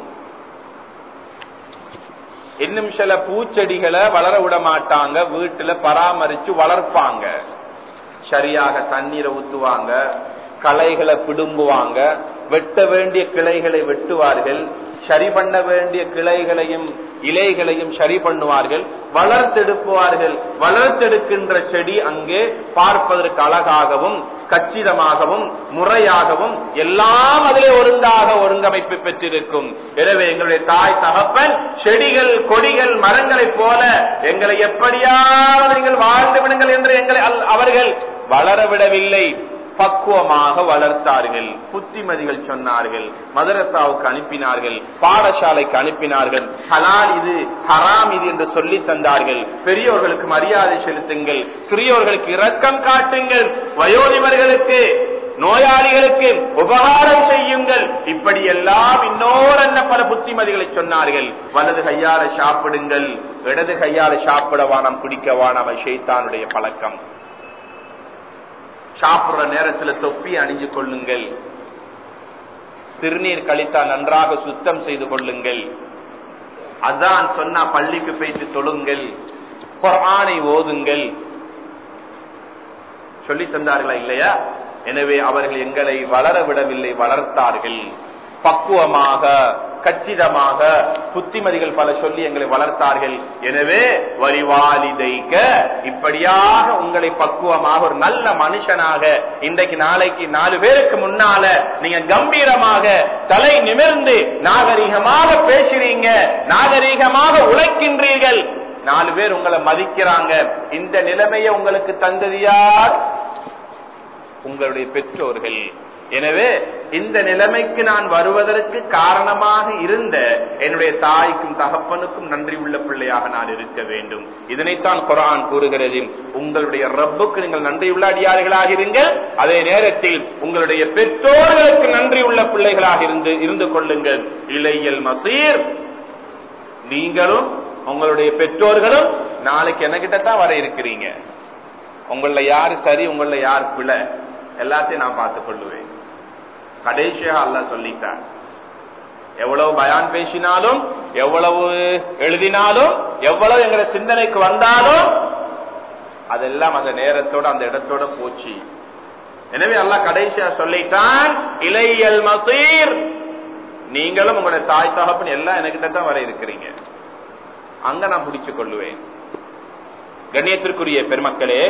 இன்னும் சில பூச்செடிகளை வளர விட மாட்டாங்க வீட்டுல பராமரிச்சு வளர்ப்பாங்க சரியாக தண்ணீரை ஊத்துவாங்க களைகளை பிடுங்குவாங்க வெட்ட வேண்டிய கிளைகளை வெட்டுவார்கள் சரி பண்ண வேண்டிய கிளைகளையும் இலைகளையும் சரி பண்ணுவார்கள் வளர்த்தெடுப்புவார்கள் வளர்த்தெடுக்கின்ற செடி அங்கே பார்ப்பதற்கு அழகாகவும் கச்சிதமாகவும் முறையாகவும் எல்லாம் அதிலே ஒருங்காக ஒருங்கமைப்பு பெற்றிருக்கும் எனவே எங்களுடைய தாய் தகப்பன் செடிகள் கொடிகள் மரங்களைப் போல எங்களை எப்படியாவது நீங்கள் வாழ்ந்து விடுங்கள் என்று எங்களை அவர்கள் வளர விடவில்லை பக்குவமாக வளர்த்தார்கள் புத்திமதிகள் சொன்னார்கள் மதரசாவுக்கு அனுப்பினார்கள் பாடசாலைக்கு அனுப்பினார்கள் ஹலால் இது ஹராம் இது என்று சொல்லி தந்தார்கள் பெரியோர்களுக்கு மரியாதை செலுத்துங்கள் சிறியோர்களுக்கு இரக்கம் காட்டுங்கள் வயோதிபர்களுக்கு நோயாளிகளுக்கு உபகாரம் செய்யுங்கள் இப்படி எல்லாம் இன்னோர் பல புத்திமதிகளை சொன்னார்கள் வலது கையால சாப்பிடுங்கள் இடது கையால சாப்பிட வானம் குடிக்க வானம் ஷைத்தானுடைய பழக்கம் சாப்பிடுற நேரத்துல தொப்பி அணிஞ்சு கொள்ளுங்கள் சிறுநீர் கழித்தா நன்றாக சுத்தம் செய்து கொள்ளுங்கள் அதான் சொன்னா பள்ளிக்கு போயிட்டு தொழுங்கள் குரானை ஓதுங்கள் சொல்லி தந்தார்களா இல்லையா எனவே அவர்கள் எங்களை வளர விடவில்லை வளர்த்தார்கள் பக்குவமாக கச்சிதமாக புத்திமதிகள் பல சொல்லி எங்களை வளர்த்தார்கள் எனவே வலிவாலிதைக்க இப்படியாக உங்களை பக்குவமாக ஒரு நல்ல மனுஷனாக இன்றைக்கு நாளைக்கு நாலு பேருக்கு முன்னால நீங்க கம்பீரமாக தலை நிமிர்ந்து நாகரிகமாக பேசுறீங்க நாகரிகமாக உழைக்கின்றீர்கள் நாலு பேர் உங்களை மதிக்கிறாங்க இந்த நிலைமையை உங்களுக்கு தந்தது யார் உங்களுடைய பெற்றோர்கள் எனவே இந்த நிலைமைக்கு நான் வருவதற்கு காரணமாக இருந்த என்னுடைய தாய்க்கும் தகப்பனுக்கும் நன்றி உள்ள பிள்ளையாக நான் இருக்க வேண்டும் இதனைத்தான் குரான் கூறுகிறது உங்களுடைய ரப்புக்கு நீங்கள் நன்றி உள்ள அடியார்களாக இருங்கள் அதே நேரத்தில் உங்களுடைய பெற்றோர்களுக்கு நன்றி உள்ள பிள்ளைகளாக இருந்து இருந்து கொள்ளுங்கள் இளையல் மசீர் நீங்களும் உங்களுடைய பெற்றோர்களும் நாளைக்கு என்ன கிட்டத்தான் வர இருக்கிறீங்க உங்கள யாரு சரி உங்கள யார் பிழை எல்லாத்தையும் நான் பார்த்துக் கொள்ளுவேன் கடைசியாக அல்ல சொல்லிட்டார் எவ்வளவு பயான் பேசினாலும் எவ்வளவு எழுதினாலும் எவ்வளவு எங்களை சிந்தனைக்கு வந்தாலும் அதெல்லாம் அந்த நேரத்தோட அந்த இடத்தோட போச்சு எனவே அல்ல கடைசியா சொல்லிட்டான் இளையல் மசீர் நீங்களும் உங்களுடைய தாய் தகப்பன் எல்லாம் என்கிட்ட தான் வர இருக்கிறீங்க அங்க நான் பிடிச்சு கொள்ளுவேன் கண்ணியத்திற்குரிய பெருமக்களே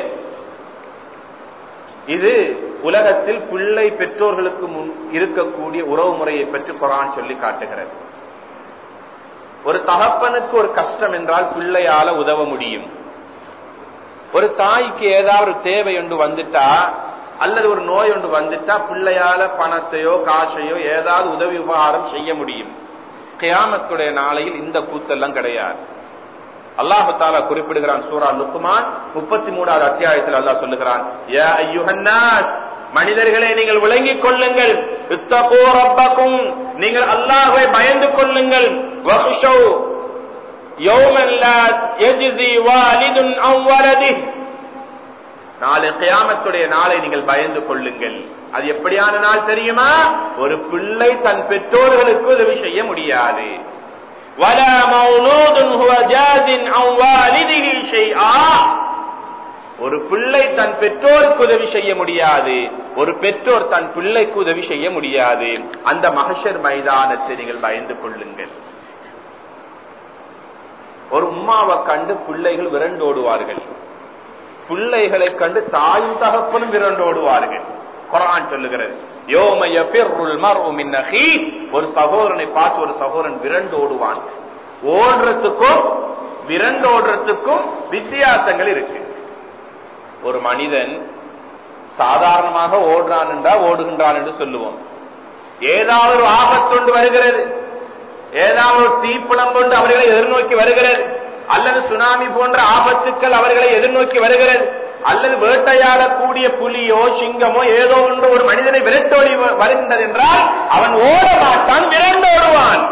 இது உலகத்தில் பிள்ளை பெற்றோர்களுக்கு முன் இருக்கக்கூடிய உறவு முறையை பற்றி குரான் சொல்லி காட்டுகிறது ஒரு தகப்பனுக்கு ஒரு கஷ்டம் என்றால் பிள்ளையால உதவ முடியும் ஒரு தாய்க்கு ஏதாவது ஒரு தேவை ஒன்று வந்துட்டா அல்லது ஒரு நோய் ஒன்று வந்துட்டா பிள்ளையால பணத்தையோ காசையோ ஏதாவது உதவி உபகாரம் செய்ய முடியும் கியாமத்துடைய நாளையில் இந்த கூத்தெல்லாம் கிடையாது அல்லாஹு தாலா குறிப்பிடுகிறான் சூரா லுக்குமான் முப்பத்தி மூணாவது அத்தியாயத்தில் அல்லாஹ் சொல்லுகிறான் யா அய்யுஹன்னாஸ் மனிதர்களே நீங்கள் விளங்கிக் கொள்ளுங்கள் இத்தகோ ரப்பக்கும் நீங்கள் அல்லாஹ்வை பயந்து கொள்ளுங்கள் வஹ்ஷௌ யௌமன் லா யஜ்ஸி வாலிதுன் அன் வலதிஹ் நாளை கியாமத்துடைய நாளை நீங்கள் பயந்து கொள்ளுங்கள் அது எப்படியான நாள் தெரியுமா ஒரு பிள்ளை தன் பெற்றோர்களுக்கு உதவி செய்ய முடியாது ولا مولود هو جاز عن والده شيئا ஒரு பிள்ளை தன் பெற்றோருக்கு உதவி செய்ய முடியாது ஒரு பெற்றோர் தன் பிள்ளைக்கு உதவி செய்ய முடியாது அந்த மகஷர் மைதானத்தை நீங்கள் பயந்து கொள்ளுங்கள் ஒரு உம்மாவை கண்டு பிள்ளைகள் விரண்டோடுவார்கள் பிள்ளைகளை கண்டு தாயும் தகப்பனும் விரண்டோடுவார்கள் குரான் சொல்லுகிறது ஒரு சகோதரனை பார்த்து ஒரு சகோதரன் விரண்டு ஓடுவான் ஓடுறதுக்கும் விரண்டு ஓடுறதுக்கும் வித்தியாசங்கள் இருக்கு ஒரு மனிதன் சாதாரணமாக ஓடுறான் என்றா ஓடுகின்றான் என்று சொல்லுவோம் ஏதாவது ஒரு ஆபத்தொண்டு வருகிறது ஏதாவது ஒரு தீப்பணம் கொண்டு அவர்களை எதிர்நோக்கி வருகிறது அல்லது சுனாமி போன்ற ஆபத்துக்கள் அவர்களை எதிர்நோக்கி வருகிறது அல்லது வேட்டையாடக்கூடிய புலியோ சிங்கமோ ஏதோ ஒன்று ஒரு மனிதனை விரட்டோடி வருகின்றது என்றால் அவன் ஓட மாட்டான் விரண்டோடுவான்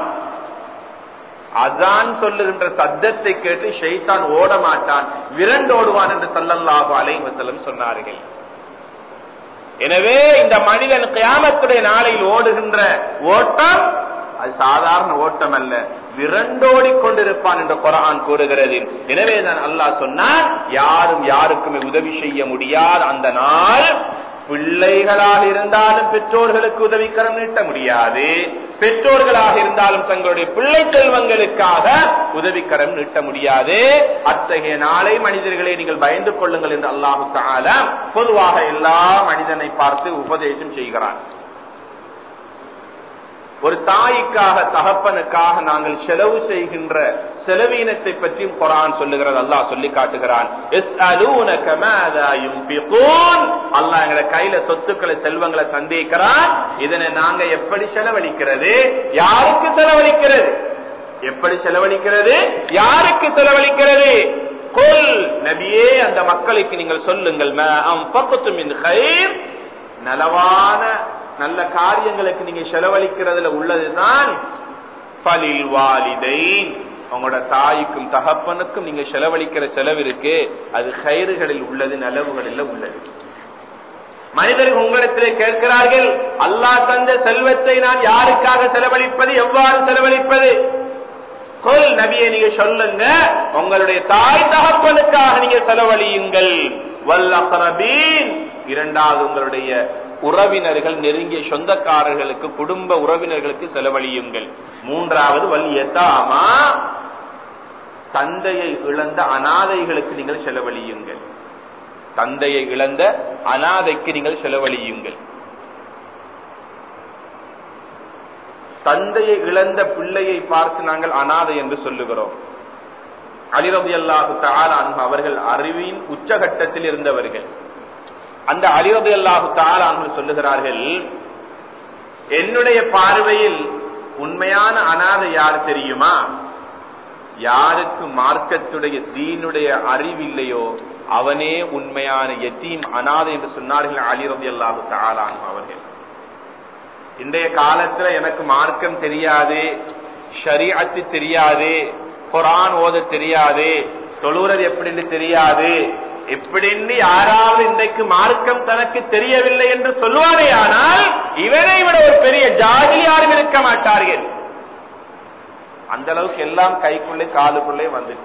அதான் சொல்லுகின்ற சத்தத்தை கேட்டு ஷெய்தான் ஓட மாட்டான் விரண்டோடுவான் என்று சொல்லல்லாஹு அலைவசலம் சொன்னார்கள் எனவே இந்த மனிதன் கியாமத்துடைய நாளையில் ஓடுகின்ற ஓட்டம் அது சாதாரண ஓட்டம் அல்ல விரண்டோடி கொண்டிருப்பான் என்று குரான் கூறுகிறது எனவே தான் அல்லாஹ் சொன்னார் யாரும் யாருக்குமே உதவி செய்ய முடியாது அந்த நாள் பிள்ளைகளாக இருந்தாலும் பெற்றோர்களுக்கு உதவிக்கரம் நீட்ட முடியாது பெற்றோர்களாக இருந்தாலும் தங்களுடைய பிள்ளை செல்வங்களுக்காக உதவிக்கரம் நீட்ட முடியாது அத்தகைய நாளை மனிதர்களை நீங்கள் பயந்து கொள்ளுங்கள் என்று அல்லாஹு தால பொதுவாக எல்லா மனிதனை பார்த்து உபதேசம் செய்கிறான் ஒரு தாய்க்காக தகப்பனுக்காக நாங்கள் செலவு செய்கின்ற செலவீனத்தை பற்றியும் குரான் சொல்லுகிறது அல்லாஹ் சொல்லி காட்டுகிறான் அல்லாஹ் எங்களை கையில சொத்துக்களை செல்வங்களை சந்திக்கிறான் இதனை நாங்க எப்படி செலவழிக்கிறது யாருக்கு செலவழிக்கிறது எப்படி செலவழிக்கிறது யாருக்கு செலவழிக்கிறது கொல் நபியே அந்த மக்களுக்கு நீங்கள் சொல்லுங்கள் நலவான நல்ல காரியங்களுக்கு நீங்க செலவழிக்கிறதுல உள்ளதுதான் பலில் வாலிதை உங்களோட தாய்க்கும் தகப்பனுக்கும் நீங்க செலவழிக்கிற செலவு இருக்கு அது கயிறுகளில் உள்ளது நலவுகளில் உள்ளது மனிதர்கள் உங்களிடத்திலே கேட்கிறார்கள் அல்லாஹ் தந்த செல்வத்தை நான் யாருக்காக செலவழிப்பது எவ்வாறு செலவழிப்பது கொல் நபியை நீங்க சொல்லுங்க உங்களுடைய தாய் தகப்பனுக்காக நீங்க செலவழியுங்கள் வல்லபரபீன் இரண்டாவது உங்களுடைய உறவினர்கள் நெருங்கிய சொந்தக்காரர்களுக்கு குடும்ப உறவினர்களுக்கு செலவழியுங்கள் மூன்றாவது வல் எத்தாமா தந்தையை இழந்த அனாதைகளுக்கு நீங்கள் செலவழியுங்கள் தந்தையை இழந்த அனாதைக்கு நீங்கள் செலவழியுங்கள் தந்தையை இழந்த பிள்ளையை பார்த்து நாங்கள் அனாதை என்று சொல்லுகிறோம் அலிரபி அல்லாஹு தாலான் அவர்கள் அறிவின் உச்சகட்டத்தில் இருந்தவர்கள் அந்த அலிரபி அல்லாஹு தாலான் சொல்லுகிறார்கள் என்னுடைய பார்வையில் உண்மையான அனாதை யார் தெரியுமா யாருக்கு மார்க்கத்துடைய தீனுடைய அறிவில்லையோ அவனே உண்மையான எத்தீம் அனாதை என்று சொன்னார்கள் அலிரபி அல்லாஹு தாலான் அவர்கள் இன்றைய காலத்துல எனக்கு மார்க்கம் தெரியாது ஷரியத்து தெரியாது குரான் ஓத தெரியாது தொழுறது எப்படின்னு தெரியாது எப்படின்னு யாராவது இன்றைக்கு மார்க்கம் தனக்கு தெரியவில்லை என்று சொல்லுவாரே ஆனால் இவனை விட ஒரு பெரிய ஜாதி யாரும் இருக்க மாட்டார்கள் அந்த அளவுக்கு எல்லாம் கைக்குள்ளே காலுக்குள்ளே வந்துச்சு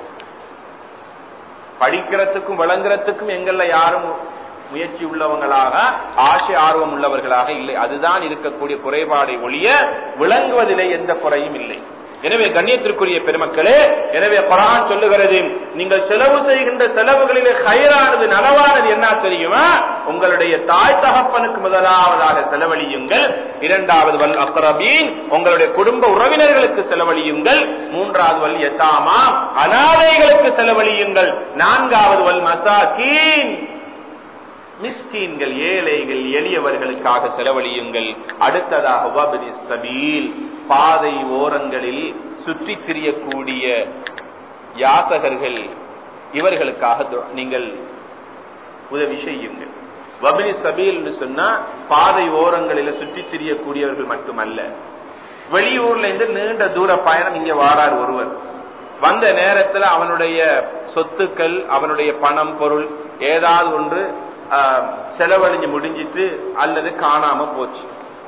படிக்கிறதுக்கும் விளங்குறதுக்கும் எங்கள்ல யாரும் முயற்சி உள்ளவங்களாக ஆசை ஆர்வம் உள்ளவர்களாக இல்லை அதுதான் இருக்கக்கூடிய குறைபாடை ஒழிய விளங்குவதிலே எந்த குறையும் இல்லை எனவே கண்ணியத்திற்குரிய பெருமக்களே எனவே குரான் சொல்லுகிறது நீங்கள் செலவு செய்கின்ற செலவுகளிலே கயிறானது நலவானது என்ன தெரியுமா உங்களுடைய தாய் தகப்பனுக்கு முதலாவதாக செலவழியுங்கள் இரண்டாவது வல் அக்ரபீன் உங்களுடைய குடும்ப உறவினர்களுக்கு செலவழியுங்கள் மூன்றாவது வல் எத்தாமா அனாதைகளுக்கு செலவழியுங்கள் நான்காவது வல் மசாக்கீன் மிஸ்கீன்கள் ஏழைகள் எளியவர்களுக்காக செலவழியுங்கள் அடுத்ததாக சபீல் பாதை ஓரங்களில் சுற்றி திரியக்கூடிய யாசகர்கள் இவர்களுக்காக நீங்கள் உதவி செய்யுங்கள் வபினி சபீல் சொன்னா பாதை ஓரங்களில் சுற்றி திரியக்கூடியவர்கள் மட்டுமல்ல வெளியூர்ல இருந்து நீண்ட தூர பயணம் இங்க வாரார் ஒருவர் வந்த நேரத்தில் அவனுடைய சொத்துக்கள் அவனுடைய பணம் பொருள் ஏதாவது ஒன்று செலவழிஞ்சு முடிஞ்சிட்டு அல்லது காணாம போச்சு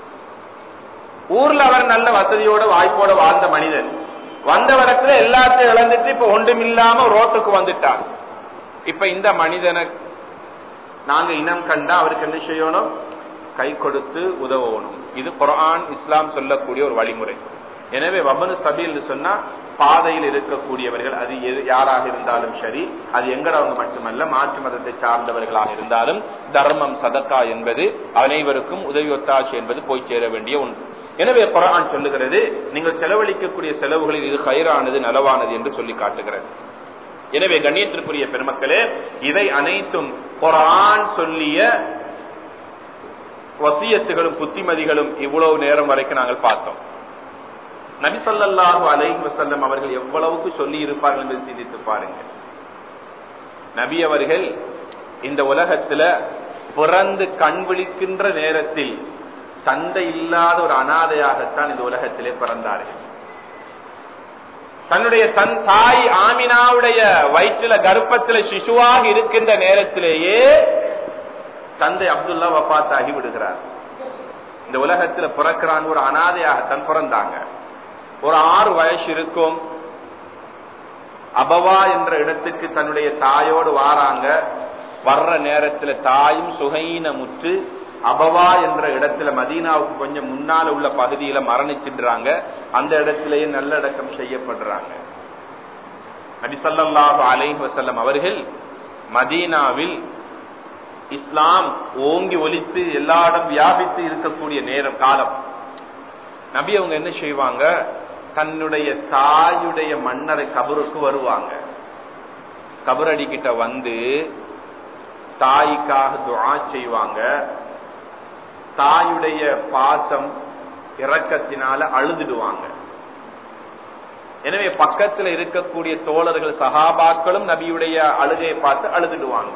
ஊர்ல அவர் நல்ல வசதியோட வாய்ப்போட வாழ்ந்த மனிதன் வந்த வரத்துல எல்லாத்தையும் இழந்துட்டு இப்ப ஒன்றுமில்லாம ரோட்டுக்கு வந்துட்டார் இப்ப இந்த மனிதனை நாங்க இனம் கண்டா அவருக்கு என்ன செய்யணும் கை கொடுத்து உதவணும் இது குரான் இஸ்லாம் சொல்லக்கூடிய ஒரு வழிமுறை எனவே வபனு சபீல் சொன்னா பாதையில் இருக்கக்கூடியவர்கள் அது யாராக இருந்தாலும் சரி அது எங்கடவங்க மட்டுமல்ல மாற்று மதத்தை சார்ந்தவர்களாக இருந்தாலும் தர்மம் சதக்கா என்பது அனைவருக்கும் உதவி ஒத்தாட்சி என்பது போய் சேர வேண்டிய ஒன்று எனவே குரான் சொல்லுகிறது நீங்கள் செலவழிக்கக்கூடிய செலவுகளில் இது கயிறானது நலவானது என்று சொல்லி காட்டுகிறது எனவே கண்ணியத்திற்குரிய பெருமக்களே இவை அனைத்தும் குரான் சொல்லிய வசியத்துகளும் புத்திமதிகளும் இவ்வளவு நேரம் வரைக்கும் நாங்கள் பார்த்தோம் நபி சொல்லாஹு அலை வசல்லம் அவர்கள் எவ்வளவுக்கு சொல்லி இருப்பார்கள் என்று சிந்தித்து பாருங்க நபி அவர்கள் இந்த உலகத்துல பிறந்து கண் விழிக்கின்ற நேரத்தில் தந்தை இல்லாத ஒரு அனாதையாகத்தான் இந்த உலகத்திலே பிறந்தார்கள் தன்னுடைய தன் தாய் ஆமினாவுடைய வயிற்றுல கர்ப்பத்துல சிசுவாக இருக்கின்ற நேரத்திலேயே தந்தை அப்துல்லா வபாத்தாகி விடுகிறார் இந்த உலகத்துல பிறக்கிறான் ஒரு அனாதையாகத்தான் பிறந்தாங்க ஒரு ஆறு வயசு இருக்கும் அபவா என்ற இடத்துக்கு தன்னுடைய தாயோடு வாராங்க வர்ற நேரத்துல தாயும் சுகையின முற்று அபவா என்ற இடத்துல மதீனாவுக்கு கொஞ்சம் முன்னால உள்ள பகுதியில மரணிச்சிடுறாங்க அந்த இடத்திலேயே நல்லடக்கம் செய்யப்படுறாங்க நபிசல்லாஹு அலைஹி வசல்லம் அவர்கள் மதீனாவில் இஸ்லாம் ஓங்கி ஒலித்து எல்லா இடம் வியாபித்து இருக்கக்கூடிய நேரம் காலம் நபி அவங்க என்ன செய்வாங்க தன்னுடைய தாயுடைய மன்னரை கபருக்கு வருவாங்க கபரடி கிட்ட வந்து தாய்க்காக துவா செய்வாங்க தாயுடைய பாசம் இறக்கத்தினால அழுதுடுவாங்க எனவே பக்கத்தில் இருக்கக்கூடிய தோழர்கள் சகாபாக்களும் நபியுடைய அழுகையை பார்த்து அழுதுடுவாங்க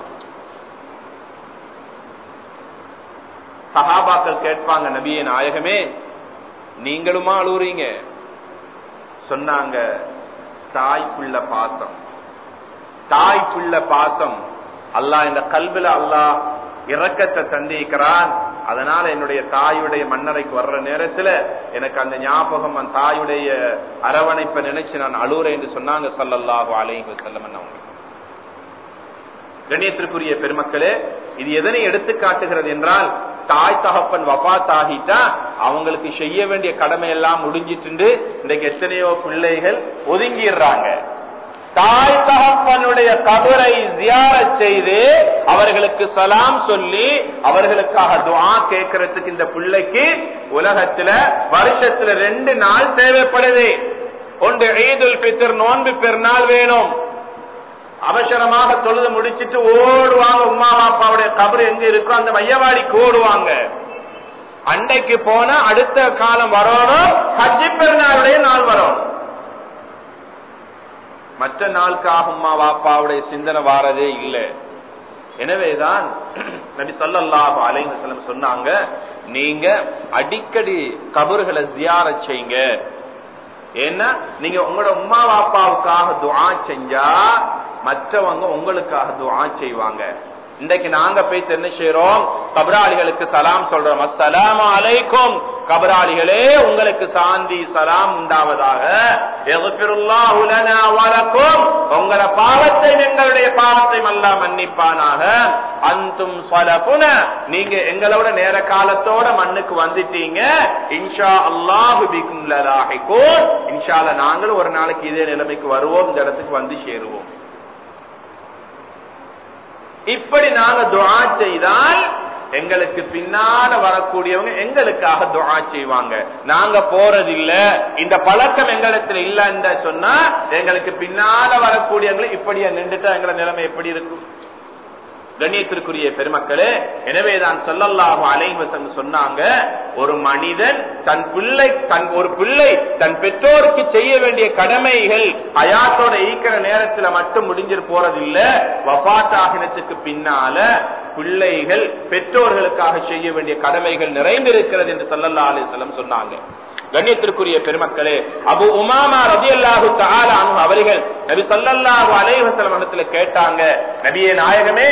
சகாபாக்கள் கேட்பாங்க நபிய நாயகமே நீங்களுமா அழுவுறீங்க சொன்னாங்க தாய்க்குள்ள பாசம் தாய்க்குள்ள பாசம் அல்லாஹ் இந்த கல்வில அல்லாஹ் இறக்கத்தை தந்திக்கிறான் அதனால என்னுடைய தாயுடைய மன்னரைக்கு வர்ற நேரத்துல எனக்கு அந்த ஞாபகம் அந்த தாயுடைய அரவணைப்பை நினைச்சு நான் அழுவுறேன் என்று சொன்னாங்க சல்லல்லாஹு அலைஹி செல்லம் அவங்க கண்ணியத்திற்குரிய பெருமக்களே இது எதனை எடுத்து காட்டுகிறது என்றால் தாய் தகப்பன் வபாத் ஆகிட்டா அவங்களுக்கு செய்ய வேண்டிய கடமை எல்லாம் முடிஞ்சிட்டு இன்றைக்கு எத்தனையோ பிள்ளைகள் ஒதுங்கிடுறாங்க தாய் தகப்பனுடைய கபரை ஜியார செய்து அவர்களுக்கு சலாம் சொல்லி அவர்களுக்காக துவா கேட்கறதுக்கு இந்த பிள்ளைக்கு உலகத்துல வருஷத்துல ரெண்டு நாள் தேவைப்படுது ஒன்று ஈதுல் பித்தர் நோன்பு பெருநாள் வேணும் அவசரமாக தொழுது முடிச்சிட்டு ஓடுவாங்க உமா பாப்பாவுடைய கபர் எங்க இருக்கோ அந்த மையவாடிக்கு ஓடுவாங்க அண்டைக்கு போனா அடுத்த காலம் வரணும் ஹஜ்ஜி பெருநாளுடைய நாள் வரும் மற்ற நாளுக்காக உமா பாப்பாவுடைய சிந்தனை வாரதே இல்லை எனவேதான் நபி சொல்லல்லாஹு அலைஹி சொன்னாங்க நீங்க அடிக்கடி கபறுகளை ஜியார செய்யுங்க ஏன்னா நீங்க உங்களோட உமா பாப்பாவுக்காக துவா செஞ்சா மற்றவங்க உங்களுக்காக துவா செய்வாங்க இன்றைக்கு நாங்க போய் என்ன செய்யறோம் கபராளிகளுக்கு சலாம் சொல்றோம் அஸ்ஸலாம் அலைக்கும் கபராளிகளே உங்களுக்கு சாந்தி சலாம் உண்டாவதாக உங்கள பாவத்தை எங்களுடைய பாவத்தை அல்லா மன்னிப்பானாக அந்தும் சொலப்புன நீங்க எங்களோட நேர காலத்தோட மண்ணுக்கு வந்துட்டீங்க இன்ஷா அல்லாஹு பிக்கும் இன்ஷால நாங்களும் ஒரு நாளைக்கு இதே நிலைமைக்கு வருவோம் இந்த இடத்துக்கு வந்து சேருவோம் இப்படி நாங்க துவா செய்தால் எங்களுக்கு பின்னால வரக்கூடியவங்க எங்களுக்காக துவா செய்வாங்க நாங்க போறதில்ல இந்த பழக்கம் எங்களிடத்துல இல்ல சொன்னா எங்களுக்கு பின்னால வரக்கூடியவங்க இப்படியா நின்றுட்டா எங்களை நிலைமை எப்படி இருக்கும் கண்ணியத்திற்குரிய பெருமக்களே எனவேதான் சொல்லல்லாஹு அலைவசம் சொன்னாங்க ஒரு மனிதன் தன் பிள்ளை தன் ஒரு பிள்ளை தன் பெற்றோருக்கு செய்ய வேண்டிய கடமைகள் அயாத்தோட ஈக்கிற நேரத்துல மட்டும் முடிஞ்சிரு போறதில்ல வபாத்தாகினத்துக்கு பின்னால பிள்ளைகள் பெற்றோர்களுக்காக செய்ய வேண்டிய கடமைகள் நிறைந்திருக்கிறது என்று சொல்லல்லா அலிஸ்லம் சொன்னாங்க கண்ணியத்திற்குரிய பெருமக்களே அபு உமாமா ரதி அல்லாஹு அவர்கள் நபி சொல்லல்லாஹு அலைவசலம் இடத்துல கேட்டாங்க நபியே நாயகமே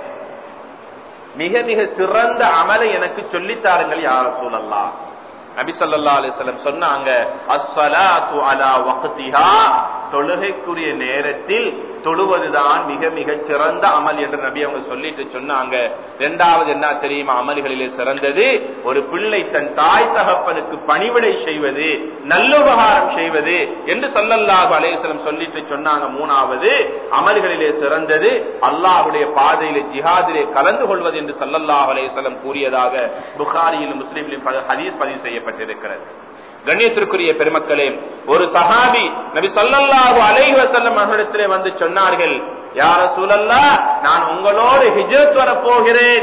மிக மிக சிறந்த அமலை எனக்கு சொல்லித்தாருங்கள் யார சூழல்லா நபி சொல்லா அலிஸ்லம் சொன்னாங்க அஸ்ஸலாத்து அலா வக்திஹா தொழுகைக்குரிய நேரத்தில் தொழுவதுதான் மிக மிக சிறந்த அமல் என்று நபி அவங்க சொல்லிட்டு சொன்னாங்க இரண்டாவது என்ன தெரியுமா அமல்களிலே சிறந்தது ஒரு பிள்ளை தன் தாய் தகப்பனுக்கு பணிவிடை செய்வது நல்லுபகாரம் செய்வது என்று சொல்லல்லாஹு அலேசலம் சொல்லிட்டு சொன்னாங்க மூணாவது அமல்களிலே சிறந்தது அல்லாஹுடைய பாதையிலே ஜிஹாதிலே கலந்து கொள்வது என்று சல்லல்லாஹு அலேசலம் கூறியதாக புகாரியிலும் முஸ்லீம்லையும் ஹதீஸ் பதிவு செய்யப்பட்டிருக்கிறது கண்ணியத்திற்குரிய பெருமக்களே ஒரு சஹாபி நபி சொல்லல்லாஹு அலைஹி வசல்லம் அவர்களிடத்திலே வந்து சொன்னார்கள் யார சூழல்லா நான் உங்களோடு ஹிஜ்ரத் வர போகிறேன்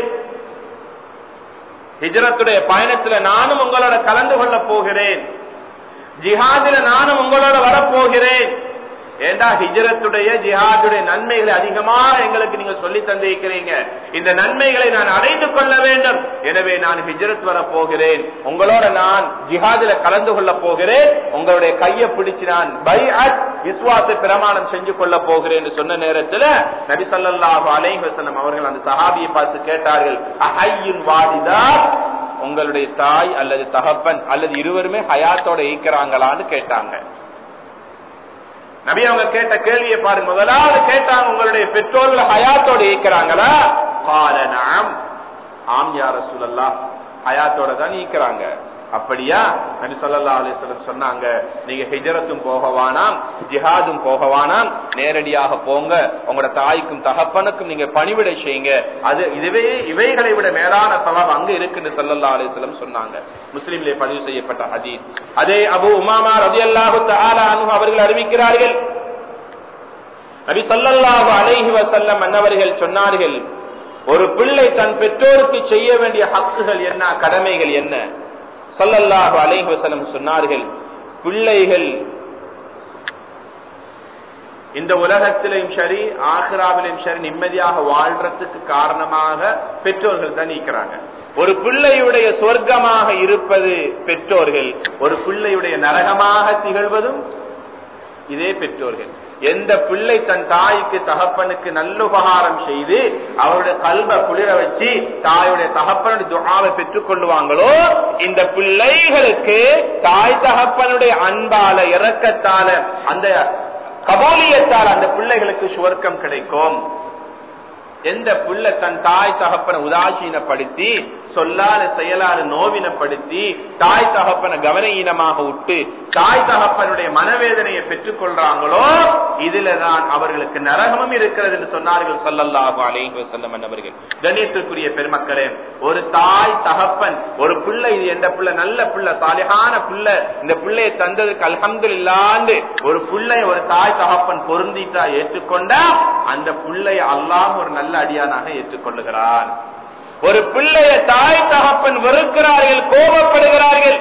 ஹிஜ்ரத்துடைய பயணத்துல நானும் உங்களோட கலந்து கொள்ள போகிறேன் ஜிஹாதில நானும் உங்களோட வரப்போகிறேன் ஏண்டா ஹிஜரத்துடைய ஜிஹாதுடைய நன்மைகளை அதிகமாக எங்களுக்கு நீங்க சொல்லி தந்திருக்கிறீங்க இந்த நன்மைகளை நான் அடைந்து கொள்ள வேண்டும் எனவே நான் ஹிஜரத் வர போகிறேன் உங்களோட நான் ஜிஹாதில கலந்து கொள்ள போகிறேன் உங்களுடைய கையை பிடிச்சு நான் பை அட் விஸ்வாச பிரமாணம் செஞ்சு கொள்ள போகிறேன் என்று சொன்ன நேரத்தில் நபி சல்லாஹு அலைஹசனம் அவர்கள் அந்த சஹாபியை பார்த்து கேட்டார்கள் அஹையின் வாதிதா உங்களுடைய தாய் அல்லது தகப்பன் அல்லது இருவருமே ஹயாத்தோட ஈக்கிறாங்களான்னு கேட்டாங்க நபி அவங்க கேட்ட கேள்வியை பாருங்க முதலாவது கேட்டாங்க உங்களுடைய பெற்றோர்கள் ஹயாத்தோட ஈக்கிறாங்களா பாலனாம் ஆம் யார சூழல்லா ஹயாத்தோட தான் ஈக்கிறாங்க அப்படியா நபி சொல்லா அலிஸ்லம் சொன்னாங்க நீங்க ஹிஜரத்தும் போகவானாம் ஜிஹாதும் போகவானாம் நேரடியாக போங்க உங்களோட தாய்க்கும் தகப்பனுக்கும் நீங்க பணிவிடை செய்யுங்க அது இதுவே இவைகளை விட மேலான சவால் அங்க இருக்குன்னு சொல்லல்லா அலிஸ்லம் சொன்னாங்க முஸ்லீம்லே பதிவு செய்யப்பட்ட ஹதீஸ் அதே அபு உமாமா ரதி அல்லாஹு அவர்கள் அறிவிக்கிறார்கள் நபி சொல்லல்லாஹு அலைஹி வசல்லம் அன்னவர்கள் சொன்னார்கள் ஒரு பிள்ளை தன் பெற்றோருக்கு செய்ய வேண்டிய ஹக்குகள் என்ன கடமைகள் என்ன சொல்லல்லாஹு அலைஹி வசல்லம் சொன்னார்கள் பிள்ளைகள் இந்த உலகத்திலையும் சரி ஆசிராவிலையும் சரி நிம்மதியாக வாழ்றதுக்கு காரணமாக பெற்றோர்கள் தான் நீக்கிறாங்க ஒரு பிள்ளையுடைய சொர்க்கமாக இருப்பது பெற்றோர்கள் ஒரு பிள்ளையுடைய நரகமாக திகழ்வதும் இதே பெற்றோர்கள் எந்த பிள்ளை தன் தாய்க்கு தகப்பனுக்கு நல்லுபகாரம் செய்து அவருடைய கல்வ குளிர வச்சு தாயுடைய தகப்பனுடைய துகாவை பெற்றுக் கொள்ளுவாங்களோ இந்த பிள்ளைகளுக்கு தாய் தகப்பனுடைய அன்பால இறக்கத்தால அந்த கபோலியத்தால் அந்த பிள்ளைகளுக்கு சுவர்க்கம் கிடைக்கும் எந்த புள்ள தன் தாய் தகப்பனை உதாசீனப்படுத்தி சொல்லாத செயலாத நோவினப்படுத்தி தாய் தகப்பனை கவனஈனமாக விட்டு தாய் தகப்பனுடைய மனவேதனையை பெற்றுக் கொள்றாங்களோ இதுலதான் அவர்களுக்கு நரகமும் இருக்கிறது என்று சொன்னார்கள் சொல்லல்லாஹு அலைஹி வஸல்லம் அவர்கள் கண்ணியத்திற்குரிய பெருமக்களே ஒரு தாய் தகப்பன் ஒரு பிள்ளை இது எந்த பிள்ளை நல்ல பிள்ளை சாலிகான பிள்ளை இந்த பிள்ளையை தந்ததுக்கு அல்ஹம்துலில்லாண்டு ஒரு பிள்ளை ஒரு தாய் தகப்பன் பொருந்திட்டா ஏற்றுக்கொண்டா அந்த பிள்ளையை அல்லாஹ் ஒரு நல்ல அடியானாக ஏற்றுக்கொள்ளுகிறான் ஒரு பிள்ளைய தாய் தகப்பன் வெறுக்கிறார்கள் கோபப்படுகிறார்கள்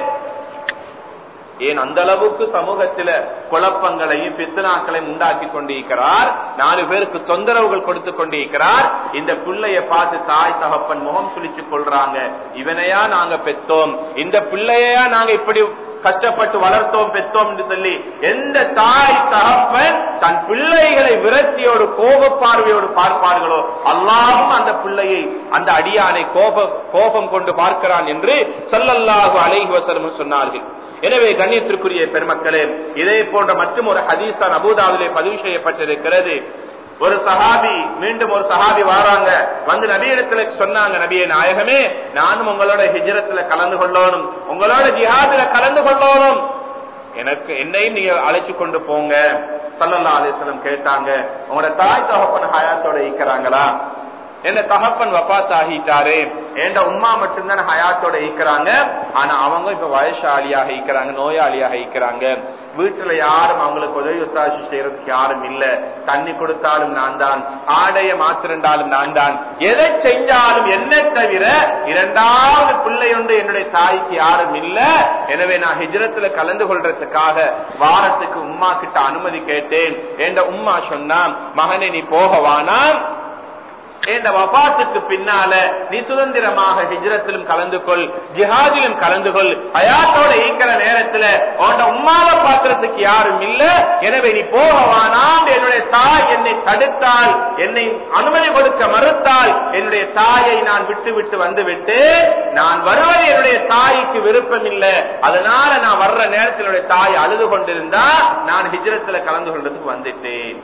ஏன் அந்த அளவுக்கு சமூகத்தில குழப்பங்களையும் பித்தனாக்களையும் உண்டாக்கி கொண்டிருக்கிறார் நாலு பேருக்கு தொந்தரவுகள் கொடுத்து கொண்டிருக்கிறார் இந்த பிள்ளைய பார்த்து தாய் தகப்பன் முகம் சுழிச்சுக் கொள்றாங்க இவனையா நாங்க பெத்தோம் இந்த பிள்ளையா நாங்க இப்படி கஷ்டப்பட்டு வளர்த்தோம் பெற்றோம் என்று சொல்லி எந்த தாய் தகப்பன் தன் பிள்ளைகளை விரட்டியோடு கோப பார்வையோடு பார்ப்பார்களோ அல்லாவும் அந்த பிள்ளையை அந்த அடியானை கோப கோபம் கொண்டு பார்க்கிறான் என்று சொல்லல்லாஹு அலைஹி வஸல்லம் சொன்னார்கள் எனவே கண்ணியத்திற்குரிய பெருமக்களே இதே போன்ற மற்றும் ஒரு ஹதீஸான் அபுதாவிலே பதிவு செய்யப்பட்டிருக்கிறது ஒரு சஹாபி மீண்டும் ஒரு சஹாபி வராங்க வந்து நபியிடத்துல சொன்னாங்க நபிய நாயகமே நானும் உங்களோட ஹிஜரத்துல கலந்து கொள்ளணும் உங்களோட ஜிஹாதுல கலந்து கொள்ளணும் எனக்கு என்னையும் நீங்க அழைச்சு கொண்டு போங்க சல்லல்லா அலிஸ்லம் கேட்டாங்க உங்களோட தாய் தகப்பன் ஹயாத்தோட ஈக்கிறாங்களா என்ன தகப்பன் வப்பாத் ஆகிட்டாரு ஏண்ட உமா மட்டும்தான் ஹயாத்தோட ஈக்கிறாங்க ஆனா அவங்க இப்ப வயசாலியாக ஈக்கிறாங்க நோயாளியாக ஈக்கிறாங்க வீட்டுல யாரும் அவங்களுக்கு உதவி ஒத்தாசி செய்யறதுக்கு யாரும் இல்ல தண்ணி கொடுத்தாலும் நான் தான் ஆடைய மாத்திருந்தாலும் நான் தான் எதை செஞ்சாலும் என்ன தவிர இரண்டாவது பிள்ளை ஒன்று என்னுடைய தாய்க்கு யாரும் இல்ல எனவே நான் ஹிஜரத்துல கலந்து கொள்றதுக்காக வாரத்துக்கு உமா கிட்ட அனுமதி கேட்டேன் என்ற உம்மா சொன்னா மகனை நீ போகவானா இந்த வபாத்துக்கு பின்னால நீ சுதந்திரமாக ஹிஜ்ரத்திலும் கலந்து கொள் ஜிஹாதிலும் கலந்து கொள் அயாத்தோட ஈக்கிற நேரத்துல உன்ட உம்மாவை பாத்திரத்துக்கு யாரும் இல்ல எனவே நீ போகவானாம் என்னுடைய தாய் என்னை தடுத்தால் என்னை அனுமதி கொடுக்க மறுத்தால் என்னுடைய தாயை நான் விட்டு விட்டு வந்து விட்டு நான் வருவது என்னுடைய தாய்க்கு விருப்பம் இல்லை அதனால நான் வர்ற நேரத்தில் என்னுடைய தாய் அழுது கொண்டிருந்தா நான் ஹிஜ்ரத்துல கலந்து கொள்றதுக்கு வந்துட்டேன்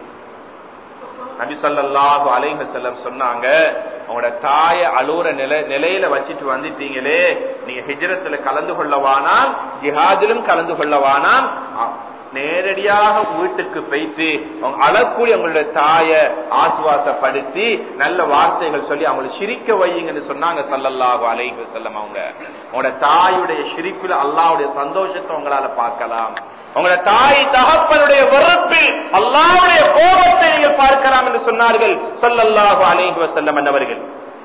நபி சொல்லாஹு அலைஹ செல்லம் சொன்னாங்க உங்களோட தாய அழுற நிலை நிலையில வச்சுட்டு வந்துட்டீங்களே நீங்க ஹிஜரத்துல கலந்து கொள்ளவானாம் ஜிஹாதிலும் கலந்து கொள்ளவானாம் நேரடியாக வீட்டுக்கு போயிட்டு அவங்க அழக்கூடிய உங்களுடைய தாய ஆசுவாசப்படுத்தி நல்ல வார்த்தைகள் சொல்லி அவங்களை சிரிக்க வையுங்கன்னு சொன்னாங்க சல்லல்லாஹு அலைஹி செல்லம் அவங்க உங்களோட தாயுடைய சிரிப்புல அல்லாவுடைய சந்தோஷத்தை உங்களால பார்க்கலாம் உங்களோட தாய் தகப்பனுடைய வெறுப்பில் அல்லாவுடைய கோபத்தை நீங்கள் பார்க்கலாம் என்று சொன்னார்கள் சொல்லல்லாஹு அலைஹி வசல்லம் என்னவர்கள்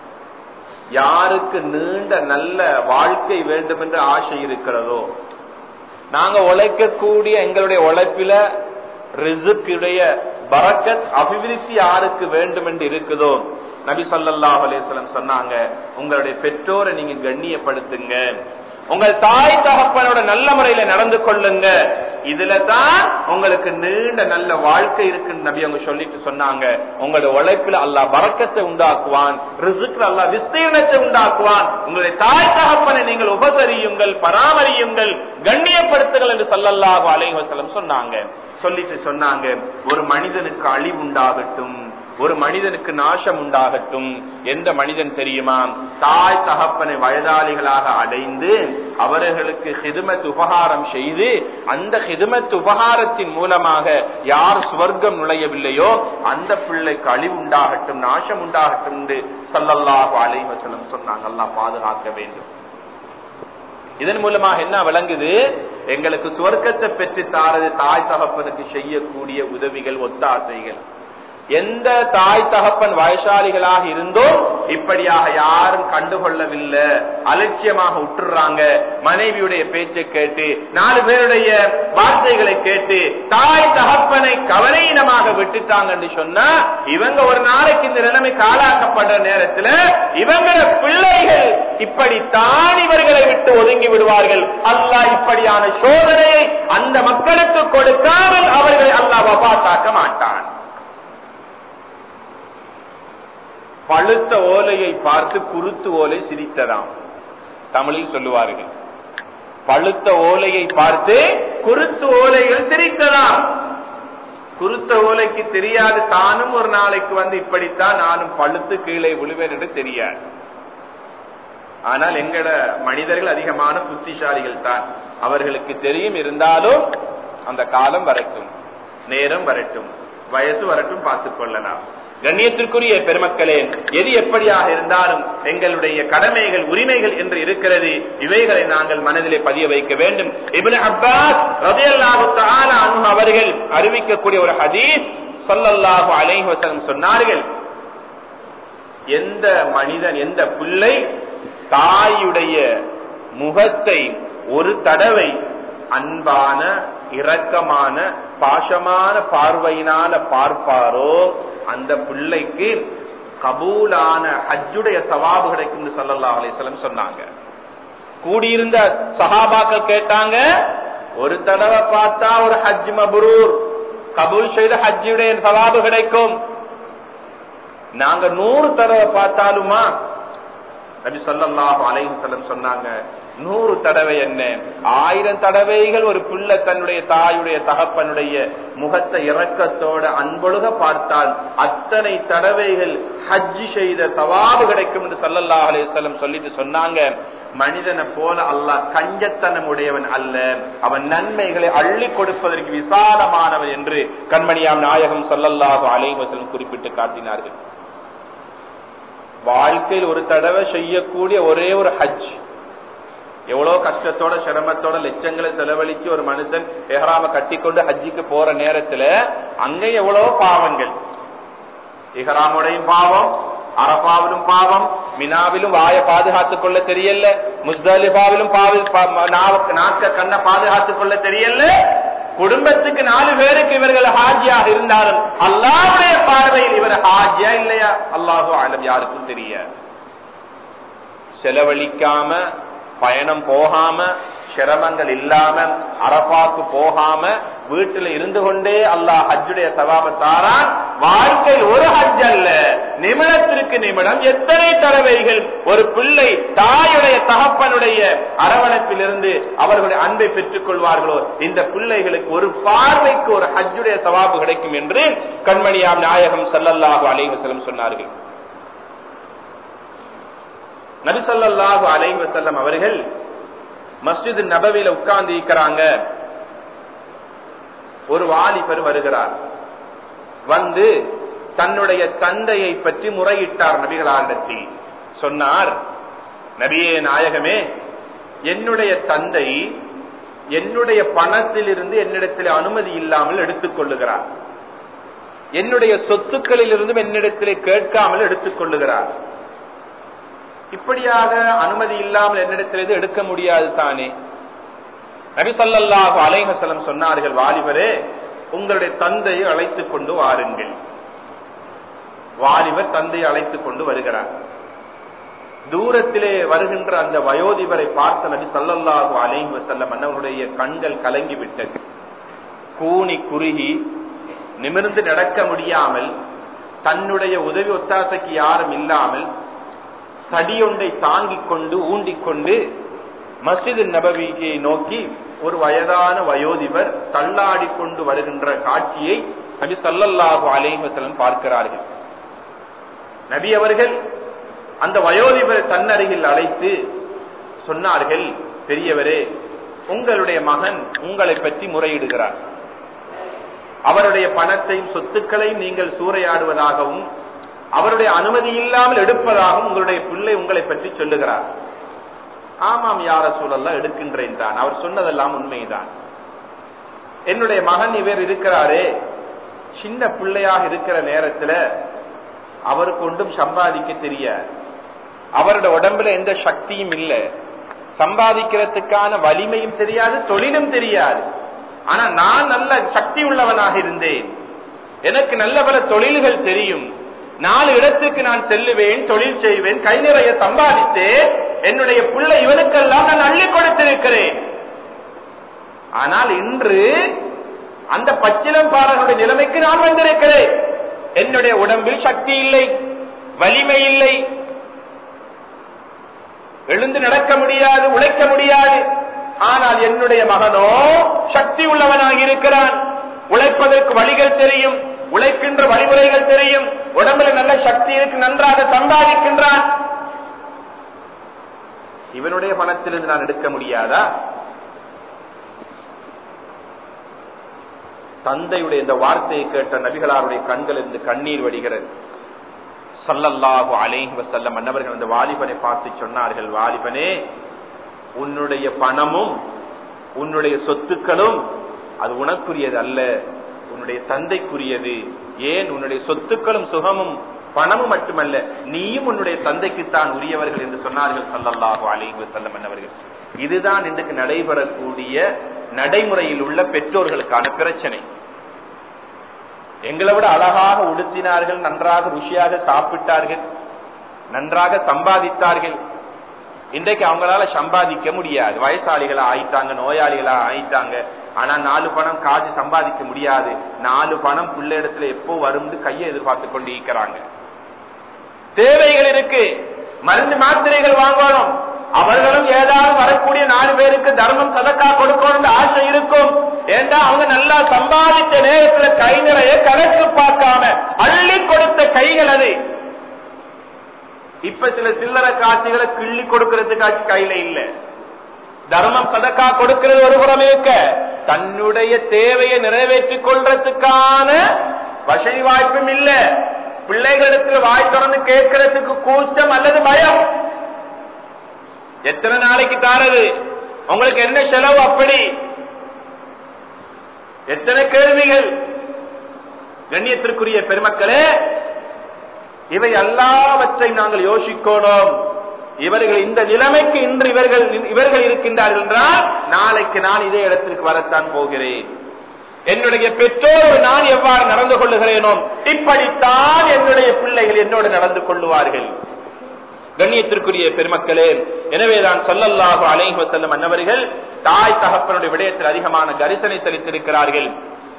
யாருக்கு நீண்ட நல்ல வாழ்க்கை வேண்டும் என்று ஆசை இருக்கிறதோ நாங்க உழைக்கக்கூடிய எங்களுடைய உழைப்பில ரிசுக்குடைய பரக்கத் அபிவிருத்தி யாருக்கு வேண்டும் என்று இருக்குதோ நபி சொல்லாஹ் அலேஸ்வலம் சொன்னாங்க உங்களுடைய பெற்றோரை நீங்க கண்ணியப்படுத்துங்க உங்கள் தாய் தகப்பனோட நல்ல முறையில நடந்து கொள்ளுங்க இதுல தான் உங்களுக்கு நீண்ட நல்ல வாழ்க்கை இருக்குன்னு நபி அவங்க சொல்லிட்டு சொன்னாங்க உங்களுடைய உழைப்பில் அல்லா பறக்கத்தை உண்டாக்குவான் ரிசுக்கு அல்லா விஸ்தீர்ணத்தை உண்டாக்குவான் உங்களுடைய தாய் தகப்பனை நீங்கள் உபசரியுங்கள் பராமரியுங்கள் கண்ணியப்படுத்துங்கள் என்று சொல்லல்லாஹு அலைவசலம் சொன்னாங்க சொல்லிட்டு சொன்னாங்க ஒரு மனிதனுக்கு அழிவு உண்டாகட்டும் ஒரு மனிதனுக்கு நாசம் உண்டாகட்டும் எந்த மனிதன் தெரியுமா தாய் தகப்பனை வயதாளிகளாக அடைந்து அவர்களுக்கு ஹிதுமத் உபகாரம் செய்து அந்த ஹிதுமத் உபகாரத்தின் மூலமாக யார் சுவர்க்கம் நுழையவில்லையோ அந்த பிள்ளைக்கு அழிவு உண்டாகட்டும் நாசம் உண்டாகட்டும் என்று சல்லல்லாஹு அலைவசலம் சொன்னாங்க எல்லாம் பாதுகாக்க வேண்டும் இதன் மூலமாக என்ன விளங்குது எங்களுக்கு சுவர்க்கத்தை பெற்று தாரது தாய் தகப்பனுக்கு செய்யக்கூடிய உதவிகள் ஒத்தாசைகள் எந்த தாய் தகப்பன் வயசாலிகளாக இருந்தோம் இப்படியாக யாரும் கண்டுகொள்ளவில்லை அலட்சியமாக விட்டுறாங்க மனைவியுடைய பேச்சை கேட்டு நாலு பேருடைய வார்த்தைகளை கேட்டு தாய் தகப்பனை கவலையினமாக விட்டுட்டாங்கன்னு சொன்னா இவங்க ஒரு நாளைக்கு இந்த நிலைமை காலாக்கப்படுற நேரத்துல இவங்கள பிள்ளைகள் இப்படித்தான் இவர்களை விட்டு ஒதுங்கி விடுவார்கள் அல்லாஹ் இப்படியான சோதனையை அந்த மக்களுக்கு கொடுக்காமல் அவர்கள் அல்லாஹ் வபாத்தாக்க மாட்டான் பழுத்த ஓலையை பார்த்து குருத்து ஓலை சிரித்ததாம் தமிழில் சொல்லுவார்கள் பழுத்த ஓலையை பார்த்து குருத்து ஓலைகள் சிரித்ததாம் குருத்த ஓலைக்கு தெரியாது தானும் ஒரு நாளைக்கு வந்து இப்படித்தான் நானும் பழுத்து கீழே விழுவேன் என்று தெரியாது ஆனால் எங்கட மனிதர்கள் அதிகமான புத்திசாலிகள் தான் அவர்களுக்கு தெரியும் இருந்தாலும் அந்த காலம் வரட்டும் நேரம் வரட்டும் வயசு வரட்டும் பார்த்துக் கொள்ளலாம் கண்ணியத்திற்குரிய பெருமக்களே எது எப்படியாக இருந்தாலும் எங்களுடைய கடமைகள் உரிமைகள் என்று இருக்கிறது இவைகளை நாங்கள் மனதிலே பதிய வைக்க வேண்டும் இப்னு அப்பாஸ் ரலியல்லாஹு தஆலா அன்ஹு அவர்கள் அறிவிக்கக்கூடிய ஒரு ஹதீஸ் ஸல்லல்லாஹு அலைஹி வஸல்லம் சொன்னார்கள் எந்த மனிதன் எந்த பிள்ளை தாயுடைய முகத்தை ஒரு தடவை அன்பான இரக்கமான பாசமான பார்வையினால பார்ப்பாரோ அந்த பிள்ளைக்கு கபூலான ஹஜ்ஜுடைய சவாபு கிடைக்கும் சல்லல்லா அலிஸ்லம் சொன்னாங்க கூடியிருந்த சஹாபாக்கள் கேட்டாங்க ஒரு தடவை பார்த்தா ஒரு ஹஜ் மபரூர் கபூல் செய்த ஹஜ்ஜுடைய சவாபு கிடைக்கும் நாங்க நூறு தடவை பார்த்தாலுமா நபி சொல்லாஹு அலைஹுசல்லம் சொன்னாங்க நூறு தடவை என்ன ஆயிரம் தடவைகள் ஒரு பிள்ளை தன்னுடைய தாயுடைய தகப்பனுடைய முகத்தை இறக்கத்தோட அன்பொழுக பார்த்தால் அத்தனை தடவைகள் ஹஜ்ஜி செய்த சவாபு கிடைக்கும் என்று சல்லல்லா அலையம் சொல்லிட்டு சொன்னாங்க மனிதனை போல அல்லாஹ் கஞ்சத்தனம் உடையவன் அல்ல அவன் நன்மைகளை அள்ளி கொடுப்பதற்கு விசாலமானவன் என்று கண்மணியாம் நாயகம் சல்லல்லாஹு அலைவசலம் குறிப்பிட்டு காட்டினார்கள் வாழ்க்கையில் ஒரு தடவை செய்யக்கூடிய ஒரே ஒரு ஹஜ் எவ்வளவு கஷ்டத்தோட சிரமத்தோட லட்சங்களை செலவழிச்சு ஒரு மனுஷன் எஹராம கட்டிக்கொண்டு ஹஜ்ஜிக்கு போற நேரத்துல அங்க எவ்வளவு பாவங்கள் இஹராமுடையும் பாவம் அரபாவிலும் பாவம் மினாவிலும் வாய பாதுகாத்துக் கொள்ள தெரியல முஸ்தலிபாவிலும் நாக்க கண்ண பாதுகாத்துக் கொள்ள தெரியல குடும்பத்துக்கு நாலு பேருக்கு இவர்கள் ஹாஜியாக இருந்தாலும் அல்லாவுடைய பார்வையில் இவர் ஹாஜியா இல்லையா அல்லாஹோ ஆலம் யாருக்கும் தெரிய செலவழிக்காம பயணம் போகாம சிரமங்கள் இல்லாம அரபாக்கு போகாம வீட்டுல இருந்து கொண்டே அல்லாஹ் ஹஜ்ஜுடைய சவாபத்தாரான் வாழ்க்கை ஒரு ஹஜ் அல்ல நிமிடத்திற்கு நிமிடம் எத்தனை தடவைகள் ஒரு பிள்ளை தாயுடைய தகப்பனுடைய அரவணைப்பில் இருந்து அவர்களுடைய அன்பை பெற்றுக் கொள்வார்களோ இந்த பிள்ளைகளுக்கு ஒரு பார்வைக்கு ஒரு ஹஜ்ஜுடைய சவாபு கிடைக்கும் என்று கண்மணியாம் நாயகம் சல்லல்லாஹு அலைவசலம் சொன்னார்கள் நபிசல்லாஹு அலைவசல்லம் அவர்கள் மஸ்ஜித் நபவியில உட்கார்ந்து இருக்கிறாங்க ஒரு வாலிபர் வருகிறார் வந்து தன்னுடைய தந்தையை பற்றி முறையிட்டார் நபிகளாரிடத்தில் சொன்னார் நபியே நாயகமே என்னுடைய தந்தை என்னுடைய பணத்தில் இருந்து என்னிடத்தில் அனுமதி இல்லாமல் எடுத்துக் கொள்ளுகிறார் என்னுடைய சொத்துக்களில் இருந்தும் என்னிடத்திலே கேட்காமல் எடுத்துக் கொள்ளுகிறார் இப்படியாக அனுமதி இல்லாமல் என்னிடத்திலிருந்து எடுக்க முடியாது தானே நபி சொல்லாஹு அலைஹசலம் சொன்னார்கள் வாலிபரே உங்களுடைய தந்தையை அழைத்துக் கொண்டு வாருங்கள் வாலிபர் தந்தையை அழைத்துக் கொண்டு வருகிறார் தூரத்திலே வருகின்ற அந்த வயோதிபரை பார்த்த நபி சல்லல்லாஹு அலைஹி வசல்லம் அவருடைய கண்கள் கலங்கி விட்டது கூனி குறுகி நிமிர்ந்து நடக்க முடியாமல் தன்னுடைய உதவி ஒத்தாசைக்கு யாரும் இல்லாமல் தடியொன்றை தாங்கிக் கொண்டு ஊண்டிக் கொண்டு மஸ்ஜித் நபவியை நோக்கி ஒரு வயதான வயோதிபர் தள்ளாடி கொண்டு வருகின்ற காட்சியை நபி சல்லல்லாஹு அலைவசலம் பார்க்கிறார்கள் நபி அவர்கள் அந்த வயோதிபரை தன்னருகில் அழைத்து சொன்னார்கள் பெரியவரே உங்களுடைய மகன் உங்களை பற்றி முறையிடுகிறார் அவருடைய பணத்தையும் சொத்துக்களையும் நீங்கள் சூறையாடுவதாகவும் அவருடைய அனுமதி இல்லாமல் எடுப்பதாகவும் உங்களுடைய பிள்ளை உங்களை பற்றி சொல்லுகிறார் ஆமாம் யார சூழல்லாம் எடுக்கின்றேன் தான் அவர் சொன்னதெல்லாம் உண்மைதான் என்னுடைய மகன் இவர் இருக்கிறாரே சின்ன பிள்ளையாக இருக்கிற நேரத்துல அவருக்கு ஒன்றும் சம்பாதிக்க தெரியாது அவருடைய உடம்புல எந்த சக்தியும் இல்லை சம்பாதிக்கிறதுக்கான வலிமையும் தெரியாது தொழிலும் தெரியாது ஆனா நான் நல்ல சக்தி உள்ளவனாக இருந்தேன் எனக்கு நல்ல பல தொழில்கள் தெரியும் நாலு இடத்துக்கு நான் செல்லுவேன் தொழில் செய்வேன் கை நிறைய சம்பாதித்தேன் என்னுடைய பிள்ளை இவனுக்கெல்லாம் நான் அள்ளி கொடுத்திருக்கிறேன் ஆனால் இன்று அந்த பச்சிலம்பாரனுடைய நிலைமைக்கு நான் வந்திருக்கிறேன் என்னுடைய உடம்பில் சக்தி இல்லை வலிமை இல்லை எழுந்து நடக்க முடியாது உழைக்க முடியாது ஆனால் என்னுடைய மகனோ சக்தி உள்ளவனாக இருக்கிறான் உழைப்பதற்கு வழிகள் தெரியும் உழைக்கின்ற வழிமுறைகள் தெரியும் உடம்புல நல்ல சக்தி இருக்கு நன்றாக சம்பாதிக்கின்றான் இவனுடைய பணத்திலிருந்து நான் எடுக்க முடியாதா தந்தையுடைய இந்த வார்த்தையை கேட்ட நபிகளாருடைய கண்கள் இருந்து கண்ணீர் வடிகிறது சல்லல்லாஹு அலைஹி வசல்லம் மன்னவர்கள் அந்த வாலிபனை பார்த்து சொன்னார்கள் வாலிபனே உன்னுடைய பணமும் உன்னுடைய சொத்துக்களும் அது உனக்குரியது அல்ல உன்னுடைய தந்தைக்குரியது ஏன் உன்னுடைய சொத்துக்களும் சுகமும் பணமும் மட்டுமல்ல நீயும் உன்னுடைய தந்தைக்குத்தான் உரியவர்கள் என்று சொன்னார்கள் சல்லல்லாஹு அலைஹி வசல்லம் மன்னவர்கள் இதுதான் இன்றைக்கு நடைபெறக்கூடிய நடைமுறையில் உள்ள பெற்றோர்களுக்கான பிரச்சனை எங்களை விட அழகாக உடுத்தினார்கள் நன்றாக ருசியாக சாப்பிட்டார்கள் நன்றாக சம்பாதித்தார்கள் இன்றைக்கு அவங்களால சம்பாதிக்க முடியாது வயசாளிகளா ஆயிட்டாங்க நோயாளிகளா ஆயிட்டாங்க ஆனா நாலு பணம் காசு சம்பாதிக்க முடியாது நாலு பணம் பிள்ளை இடத்துல எப்போ வரும் கையை எதிர்பார்த்து கொண்டு இருக்கிறாங்க தேவைகள் இருக்கு மருந்து மாத்திரைகள் வாங்கணும் அவர்களும் ஏதாவது வரக்கூடிய நாலு பேருக்கு தர்மம் சதக்கா கொடுக்கணும் ஆசை இருக்கும் ஏண்டா அவங்க நல்லா சம்பாதித்த நேரத்துல கை நிறைய கணக்கு பார்க்காம அள்ளி கொடுத்த கைகள் அது இப்ப சில சில்லறை காட்சிகளை கிள்ளி கொடுக்கறதுக்காச்சு கையில இல்ல தர்மம் சதக்கா கொடுக்கிறது ஒரு புறம் இருக்க தன்னுடைய தேவையை நிறைவேற்றிக் கொள்றதுக்கான வசதி வாய்ப்பும் இல்ல பிள்ளைகளிடத்தில் வாய் திறந்து கேட்கறதுக்கு கூச்சம் அல்லது பயம் எத்தனை நாளைக்கு தாரது உங்களுக்கு என்ன செலவு அப்படி எத்தனை கேள்விகள் கண்ணியத்திற்குரிய பெருமக்களே இவை எல்லாவற்றையும் நாங்கள் யோசிக்கணும் இவர்கள் இந்த நிலைமைக்கு இன்று இவர்கள் இவர்கள் இருக்கின்றார்கள் என்றால் நாளைக்கு நான் இதே இடத்திற்கு வரத்தான் போகிறேன் என்னுடைய பெற்றோர் நான் எவ்வாறு நடந்து கொள்ளுகிறேனோ இப்படித்தான் என்னுடைய பிள்ளைகள் என்னோடு நடந்து கொள்ளுவார்கள் கண்ணியத்திற்குரிய பெருமக்களே எனவேதான் சொல்லல்லாஹு அலைஹி வசல்லம் அன்னவர்கள் தாய் தகப்பனுடைய விடயத்தில் அதிகமான கரிசனை செலுத்திருக்கிறார்கள்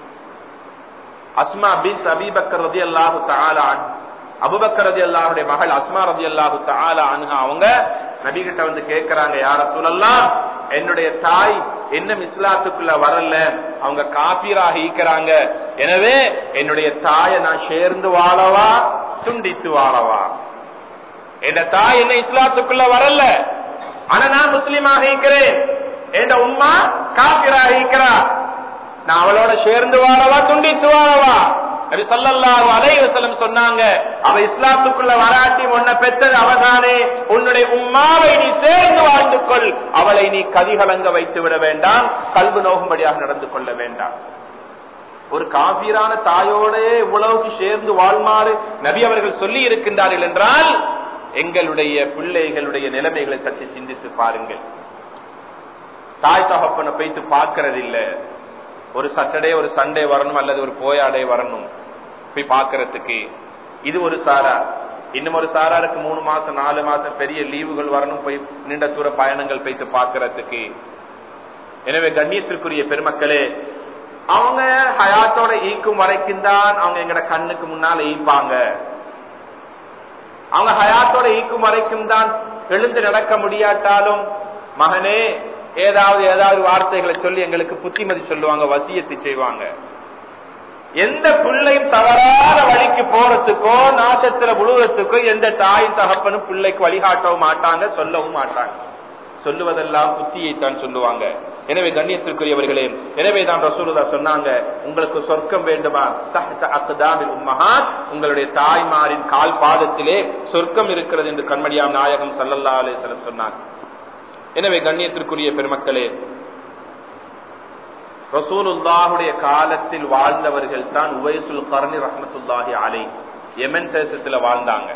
அஸ்மா பின் அபிபக்கர் ரதி அல்லாஹு தாலான் அபுபக்கர் ரதி அல்லாஹுடைய மகள் அஸ்மா ரதி அல்லாஹு தாலா அனுகா அவங்க நபிகிட்ட வந்து கேட்கிறாங்க யார சொல்லலாம் என்னுடைய தாய் இன்னும் இஸ்லாத்துக்குள்ள வரல அவங்க காபீராக ஈக்கிறாங்க எனவே என்னுடைய தாயை நான் சேர்ந்து வாழவா துண்டித்து வாழவா என் தாய் என்ன இஸ்லாத்துக்குள்ள வரல ஆனா நான் முஸ்லீமாக இருக்கிறேன் என் உம்மா காபிராக இருக்கிறா நான் அவளோட சேர்ந்து வாழவா துண்டித்து வாழவா நபி ஸல்லல்லாஹு அலைஹி வஸல்லம் சொன்னாங்க அவ இஸ்லாத்துக்குள்ள வராட்டி உன்னை பெற்றது அவதானே உன்னுடைய உம்மாவை நீ சேர்ந்து வாழ்ந்து கொள் அவளை நீ கதிகலங்க வைத்து விட வேண்டாம் கல்வு நோகும்படியாக நடந்து கொள்ள வேண்டாம் ஒரு காபீரான தாயோட உழவுக்கு சேர்ந்து வாழ்மாறு நபி அவர்கள் சொல்லி இருக்கின்றார்கள் என்றால் எங்களுடைய பிள்ளைகளுடைய நிலைமைகளை சற்று சிந்தித்து பாருங்கள் தாய் தகப்பனை போய்த்து பார்க்கறது இல்ல ஒரு சட்டடே ஒரு சண்டே வரணும் அல்லது ஒரு போயாடே வரணும் போய் பார்க்கறதுக்கு இது ஒரு சாரா இன்னும் ஒரு சாராருக்கு மூணு மாசம் நாலு மாசம் பெரிய லீவுகள் வரணும் போய் நீண்ட தூர பயணங்கள் போய்த்து பார்க்கறதுக்கு எனவே கண்ணியத்திற்குரிய பெருமக்களே அவங்க ஹயாத்தோட ஈக்கும் வரைக்கும் தான் அவங்க எங்கட கண்ணுக்கு முன்னால ஈப்பாங்க அவங்க ஹயாத்தோட ஈக்கும் வரைக்கும் தான் எழுந்து நடக்க முடியாட்டாலும் மகனே ஏதாவது ஏதாவது வார்த்தைகளை சொல்லி எங்களுக்கு புத்திமதி சொல்லுவாங்க வசியத்தை செய்வாங்க எந்த பிள்ளையும் தவறான வழிக்கு போறதுக்கோ நாசத்துல விழுவதுக்கோ எந்த தாய் தகப்பனும் பிள்ளைக்கு வழிகாட்டவும் மாட்டாங்க சொல்லவும் மாட்டாங்க சொல்லுவதெல்லாம் புத்தியைத்தான் சொல்லுவாங்க எனவே கண்ணியத்திற்குரியவர்களே எனவே தான் ரசூலுதா சொன்னாங்க உங்களுக்கு சொர்க்கம் வேண்டுமா அக்குதாமில் உம்மஹாத் உங்களுடைய தாய்மாரின் கால் பாதத்திலே சொர்க்கம் இருக்கிறது என்று கண்மணியாம் நாயகம் சல்லல்லா அலேசலம் சொன்னாங்க எனவே கண்ணியத்திற்குரிய பெருமக்களே ரசூலுல்லாஹுடைய காலத்தில் வாழ்ந்தவர்கள் தான் உவைசுல் கர்ணி ரஹமத்துல்லாஹி அலை எமன் தேசத்துல வாழ்ந்தாங்க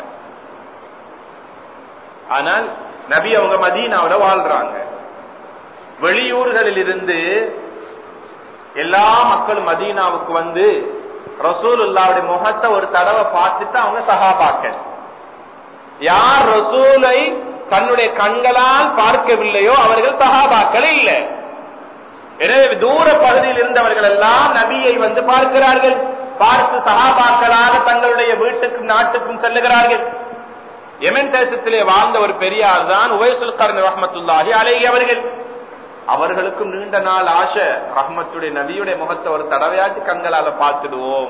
ஆனால் நபி அவங்க மதீனாவில வாழ்றாங்க வெளியூர்களில் இருந்து எல்லா மக்களும் மதீனாவுக்கு வந்து ரசூலுல்லாவுடைய முகத்தை ஒரு தடவை பார்த்துட்டு அவங்க சகாபாக்கள் யார் ரசூலை தன்னுடைய கண்களால் பார்க்கவில்லையோ அவர்கள் சகாபாக்கள் இல்லை எனவே தூர பகுதியில் இருந்தவர்கள் எல்லாம் நபியை வந்து பார்க்கிறார்கள் பார்த்து சகாபாக்களாக தங்களுடைய வீட்டுக்கும் நாட்டுக்கும் செல்லுகிறார்கள் எமன் தேசத்திலே வாழ்ந்த ஒரு பெரியார் தான் உவைசுல் கர்ணி ரஹமத்துல்லாஹி அலேஹி அவர்கள் அவர்களுக்கும் நீண்ட நாள் ஆசை ரஹ்மத்துடைய நபியுடைய முகத்தை ஒரு தடவையாச்சு கண்களால பார்த்துடுவோம்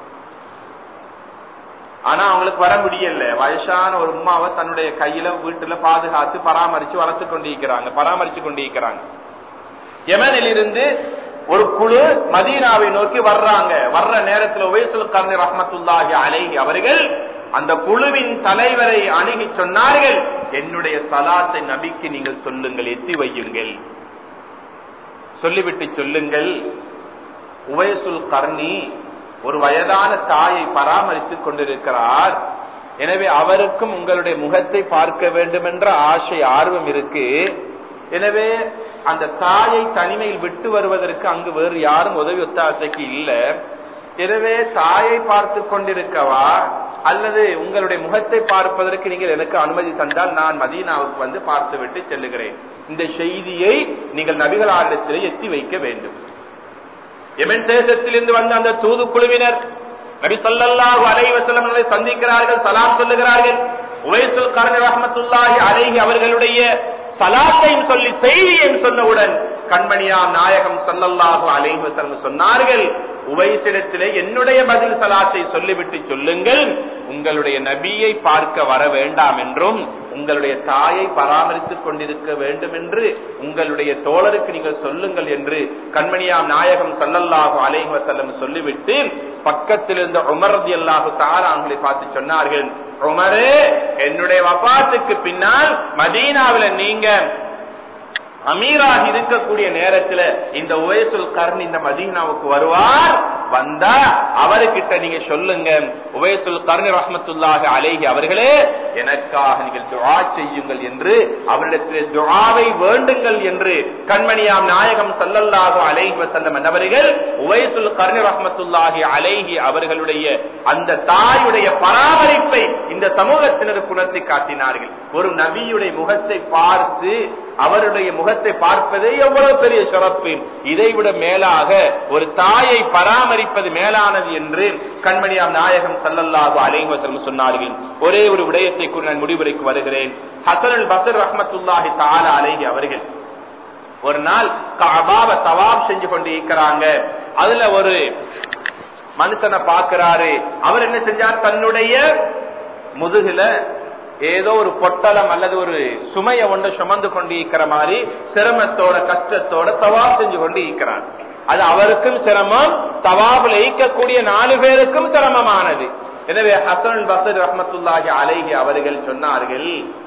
ஆனா அவங்களுக்கு வர முடியல வயசான ஒரு உமாவை தன்னுடைய கையில வீட்டுல பாதுகாத்து பராமரிச்சு வளர்த்து கொண்டிருக்கிறாங்க பராமரிச்சு கொண்டிருக்கிறாங்க யமனில் இருந்து ஒரு குழு மதீனாவை நோக்கி வர்றாங்க வர்ற நேரத்தில் உபயசுல் கர்ணி ரஹமத்துல்லாஹி அலைஹி அவர்கள் அந்த குழுவின் தலைவரை அணுகி சொன்னார்கள் என்னுடைய சலாத்தை நபிக்கு நீங்கள் சொல்லுங்கள் எத்தி வையுங்கள் சொல்லிவிட்டு சொல்லுங்கள் உபயசுல் கர்ணி ஒரு வயதான தாயை பராமரித்துக் கொண்டிருக்கிறார் எனவே அவருக்கும் உங்களுடைய முகத்தை பார்க்க வேண்டும் என்ற ஆசை ஆர்வம் இருக்கு எனவே அந்த தாயை தனிமையில் விட்டு வருவதற்கு அங்கு வேறு யாரும் உதவி ஒத்தாசைக்கு இல்ல எனவே தாயை பார்த்து கொண்டிருக்கவா அல்லது உங்களுடைய முகத்தை பார்ப்பதற்கு நீங்கள் எனக்கு அனுமதி தந்தால் நான் மதீனாவுக்கு வந்து பார்த்து விட்டு செல்லுகிறேன் இந்த செய்தியை நீங்கள் நபிகளாரிடத்திலே எத்தி வைக்க வேண்டும் எமன் தேசத்திலிருந்து வந்த அந்த தூது குழுவினர் நபி சொல்லல்லாஹு அலைவசலங்களை சந்திக்கிறார்கள் சலாம் சொல்லுகிறார்கள் உவைசுல் கர்ண ரஹமத்துல்லாஹி அலைஹி அவர்களுடைய சலாத்தையும் சொல்லி செய்தியையும் சொன்னவுடன் கண்மணியாம் நாயகம் சொல்லல்லாஹு அலைவசலம் சொன்னார்கள் உவைசிடத்திலே என்னுடைய பதில் சலாத்தை சொல்லிவிட்டு சொல்லுங்கள் உங்களுடைய நபியை பார்க்க வர வேண்டாம் என்றும் உங்களுடைய தாயை பராமரித்துக் கொண்டிருக்க வேண்டும் என்று உங்களுடைய தோழருக்கு நீங்கள் சொல்லுங்கள் என்று கண்மணியாம் நாயகம் சல்லல்லாஹு அலைஹி வசல்லம் சொல்லிவிட்டு பக்கத்தில் இருந்த உமரதி அல்லாஹு தாராங்களை பார்த்து சொன்னார்கள் உமரே என்னுடைய வபாத்துக்கு பின்னால் மதீனாவில நீங்க அமீராக இருக்கக்கூடிய நேரத்துல இந்த உயசுல் கர்ன் இந்த மதீனாவுக்கு வருவார் வந்தா அவர்கிட்ட நீங்க சொல்லுங்க உபயசுல் கர்ணி ரஹமத்துல்லாக அலேஹி அவர்களே எனக்காக நீங்கள் துவா செய்யுங்கள் என்று அவரிடத்தில் துவாவை வேண்டுங்கள் என்று கண்மணியாம் நாயகம் சல்லல்லாஹு அலைஹி வசல்லம் என்பவர்கள் உபயசுல் கர்ணி ரஹமத்துல்லாஹி அலைஹி அவர்களுடைய அந்த தாயுடைய பராமரிப்பை இந்த சமூகத்தினர் குணத்தை காட்டினார்கள் ஒரு நபியுடைய முகத்தை பார்த்து அவருடைய முகத்தை பார்ப்பதே எவ்வளவு பெரிய சிறப்பு இதைவிட மேலாக ஒரு தாயை பராமரிப்பது மேலானது என்று கண்மணியாம் நாயகம் சல்லல்லாஹு அலைவசம் சொன்னார்கள் ஒரே ஒரு விடயத்தை கூட நான் முடிவுரைக்கு வருகிறேன் ஹசன் பசர் ரஹமத்துல்லாஹி தாலா அலைஹி அவர்கள் ஒரு நாள் கபாவை தவாப் செஞ்சு கொண்டு இருக்கிறாங்க அதுல ஒரு மனுஷனை பார்க்கிறாரு அவர் என்ன செஞ்சார் தன்னுடைய முதுகுல ஏதோ ஒரு பொட்டலம் அல்லது ஒரு சுமைய ஒன்று சுமந்து கொண்டு இருக்கிற மாதிரி சிரமத்தோட கஷ்டத்தோட தவாப் செஞ்சு கொண்டு இருக்கிறான் அது அவருக்கும் சிரமம் தவாபுல ஈக்கக்கூடிய நாலு பேருக்கும் சிரமமானது எனவே ஹசன் பசர் ரஹமத்துல்லாஹி அலைஹி அவர்கள் சொன்னார்கள்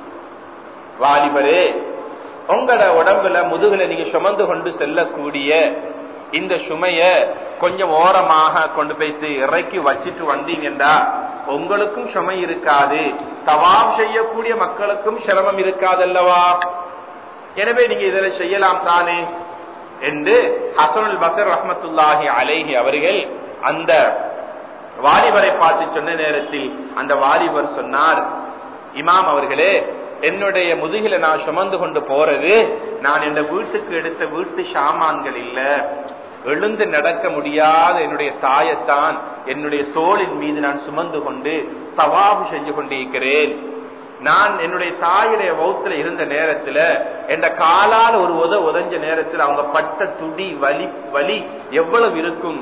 வாலிபரே உங்களோட உடம்புல முதுகுல நீங்க சுமந்து கொண்டு செல்லக்கூடிய இந்த சுமைய கொஞ்சம் ஓரமாக கொண்டு போய்த்து இறக்கி வச்சிட்டு வந்தீங்கன்னா உங்களுக்கும் சுமை இருக்காது தவாம் செய்யக்கூடிய மக்களுக்கும் சிரமம் இருக்காதல்லவா எனவே நீங்க இதுல செய்யலாம் தானே என்று ஹசனுல் பக்கர் ரஹமத்துல்லாஹி அலைஹி அவர்கள் அந்த வாலிபரை பார்த்து சொன்ன நேரத்தில் அந்த வாலிபர் சொன்னார் இமாம் அவர்களே என்னுடைய முதுகில நான் சுமந்து கொண்டு போறது நான் இந்த வீட்டுக்கு எடுத்த வீட்டு சாமான்கள் இல்ல எழுந்து நடக்க முடியாத என்னுடைய தாயத்தான் என்னுடைய தோளின் மீது நான் சுமந்து கொண்டு தவாபு செஞ்சு கொண்டிருக்கிறேன் நான் என்னுடைய தாயுடைய வௌத்துல இருந்த நேரத்துல என் காலால் ஒரு உத உதஞ்ச நேரத்தில் அவங்க பட்ட துடி வலி வலி எவ்வளவு இருக்கும்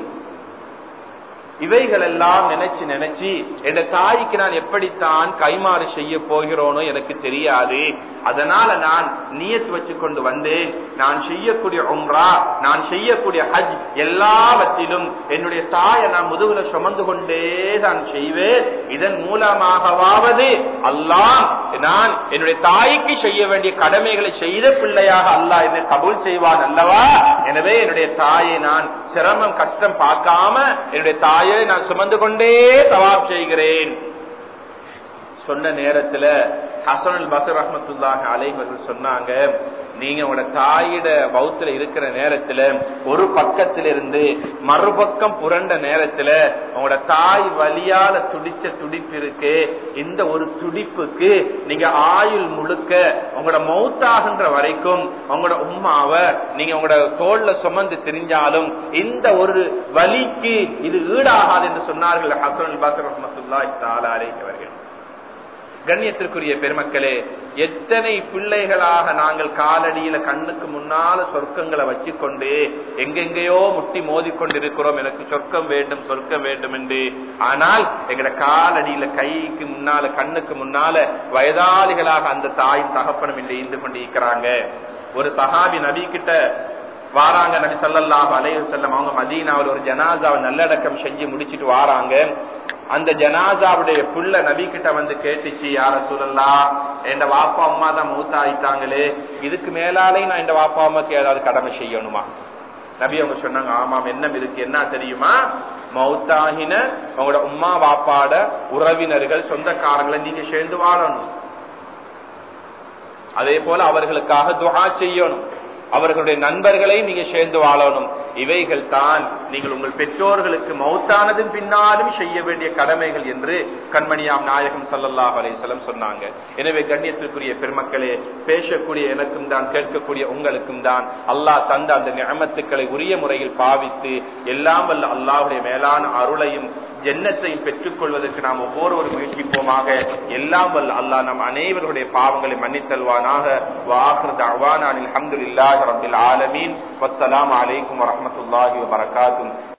இவைகள் எல்லாம் நினைச்சு நினைச்சு என் தாய்க்கு நான் எப்படித்தான் கைமாறு செய்ய போகிறோனோ எனக்கு தெரியாது அதனால நான் நியத் வச்சு கொண்டு வந்தேன் நான் செய்யக்கூடிய உம்ரா நான் செய்யக்கூடிய ஹஜ் எல்லாவற்றிலும் என்னுடைய தாயை நான் முதுகுல சுமந்து கொண்டே நான் செய்வேன் இதன் மூலமாகவாவது அல்லாம் நான் என்னுடைய தாய்க்கு செய்ய வேண்டிய கடமைகளை செய்த பிள்ளையாக அல்லாஹ் என்னை கபூல் செய்வான் அல்லவா எனவே என்னுடைய தாயை நான் சிரமம் கஷ்டம் பார்க்காம என்னுடைய தாயை நான் சுமந்து கொண்டே தவாப் செய்கிறேன் சொன்ன நேரத்துல ஹசனுல் பசர் ரஹமத்துல்லாஹ் அலைவர்கள் சொன்னாங்க நீங்க உங்களோட தாயிட பௌத்துல இருக்கிற நேரத்துல ஒரு பக்கத்திலிருந்து மறுபக்கம் புரண்ட நேரத்துல உங்களோட தாய் வலியால துடிச்ச துடிப்பு இருக்கு இந்த ஒரு துடிப்புக்கு நீங்க ஆயுள் முழுக்க உங்களோட மௌத்தாகின்ற வரைக்கும் உங்களோட உம்மாவை நீங்க உங்களோட தோல்ல சுமந்து தெரிஞ்சாலும் இந்த ஒரு வலிக்கு இது ஈடாகாது என்று சொன்னார்கள் ஹசனுல் பசர் ரஹமத்துல்லாஹ் தாலா அலைவர்கள் கண்ணியத்திற்குரிய பெருமக்களே எத்தனை பிள்ளைகளாக நாங்கள் காலடியில கண்ணுக்கு முன்னால சொர்க்கங்களை வச்சுக்கொண்டு எங்கெங்கேயோ முட்டி மோதிக்கொண்டிருக்கிறோம் எனக்கு சொர்க்கம் வேண்டும் சொர்க்கம் வேண்டும் என்று ஆனால் எங்கட காலடியில கைக்கு முன்னால கண்ணுக்கு முன்னால வயதாளிகளாக அந்த தாயும் தகப்பனும் இல்லை இருந்து கொண்டிருக்கிறாங்க ஒரு சஹாபி நபி கிட்ட வாராங்க நபி சல்லாஹ் அலைய செல்லம் அவங்க மதீனாவில் ஒரு ஜனாதாவை நல்லடக்கம் செஞ்சு முடிச்சிட்டு வாராங்க அந்த ஜனாதாவுடைய புள்ள நபி கிட்ட வந்து கேட்டுச்சு யார சொல்லலா என் வாப்பா அம்மா தான் மூத்தாயிட்டாங்களே இதுக்கு மேலாலே நான் என் வாப்பா அம்மாக்கு ஏதாவது கடமை செய்யணுமா நபி அவங்க சொன்னாங்க ஆமாம் என்ன இருக்கு என்ன தெரியுமா மௌத்தாகின உங்களோட உம்மா வாப்பாட உறவினர்கள் சொந்தக்காரங்களை நீங்க சேர்ந்து வாழணும் அதே போல அவர்களுக்காக துவா செய்யணும் அவர்களுடைய நண்பர்களை நீங்க சேர்ந்து வாழணும் இவைகள் தான் நீங்கள் உங்கள் பெற்றோர்களுக்கு மௌத்தானதும் பின்னாலும் செய்ய வேண்டிய கடமைகள் என்று கண்மணியாம் நாயகம் சல்லல்லாஹ் அலையம் சொன்னாங்க எனவே கண்ணியத்திற்குரிய பெருமக்களே பேசக்கூடிய எனக்கும் தான் கேட்கக்கூடிய உங்களுக்கும் தான் அல்லாஹ் தந்த அந்த நியமத்துக்களை உரிய முறையில் பாவித்து எல்லாம் வல்ல அல்லாஹுடைய மேலான அருளையும் ஜென்னத்தையும் பெற்றுக் கொள்வதற்கு நாம் ஒவ்வொருவரும் முயற்சிப்போமாக எல்லாம் வல்ல அல்லாஹ் நம் அனைவருடைய பாவங்களை மன்னித்தல்வானாக வாஹர் அவானான் அலமதுல்லாஹ் ரபில் ஆலமீன் வஸ்ஸலாம் அலைக்கும் வரமத்துல்லாஹி வபரகாத்தும்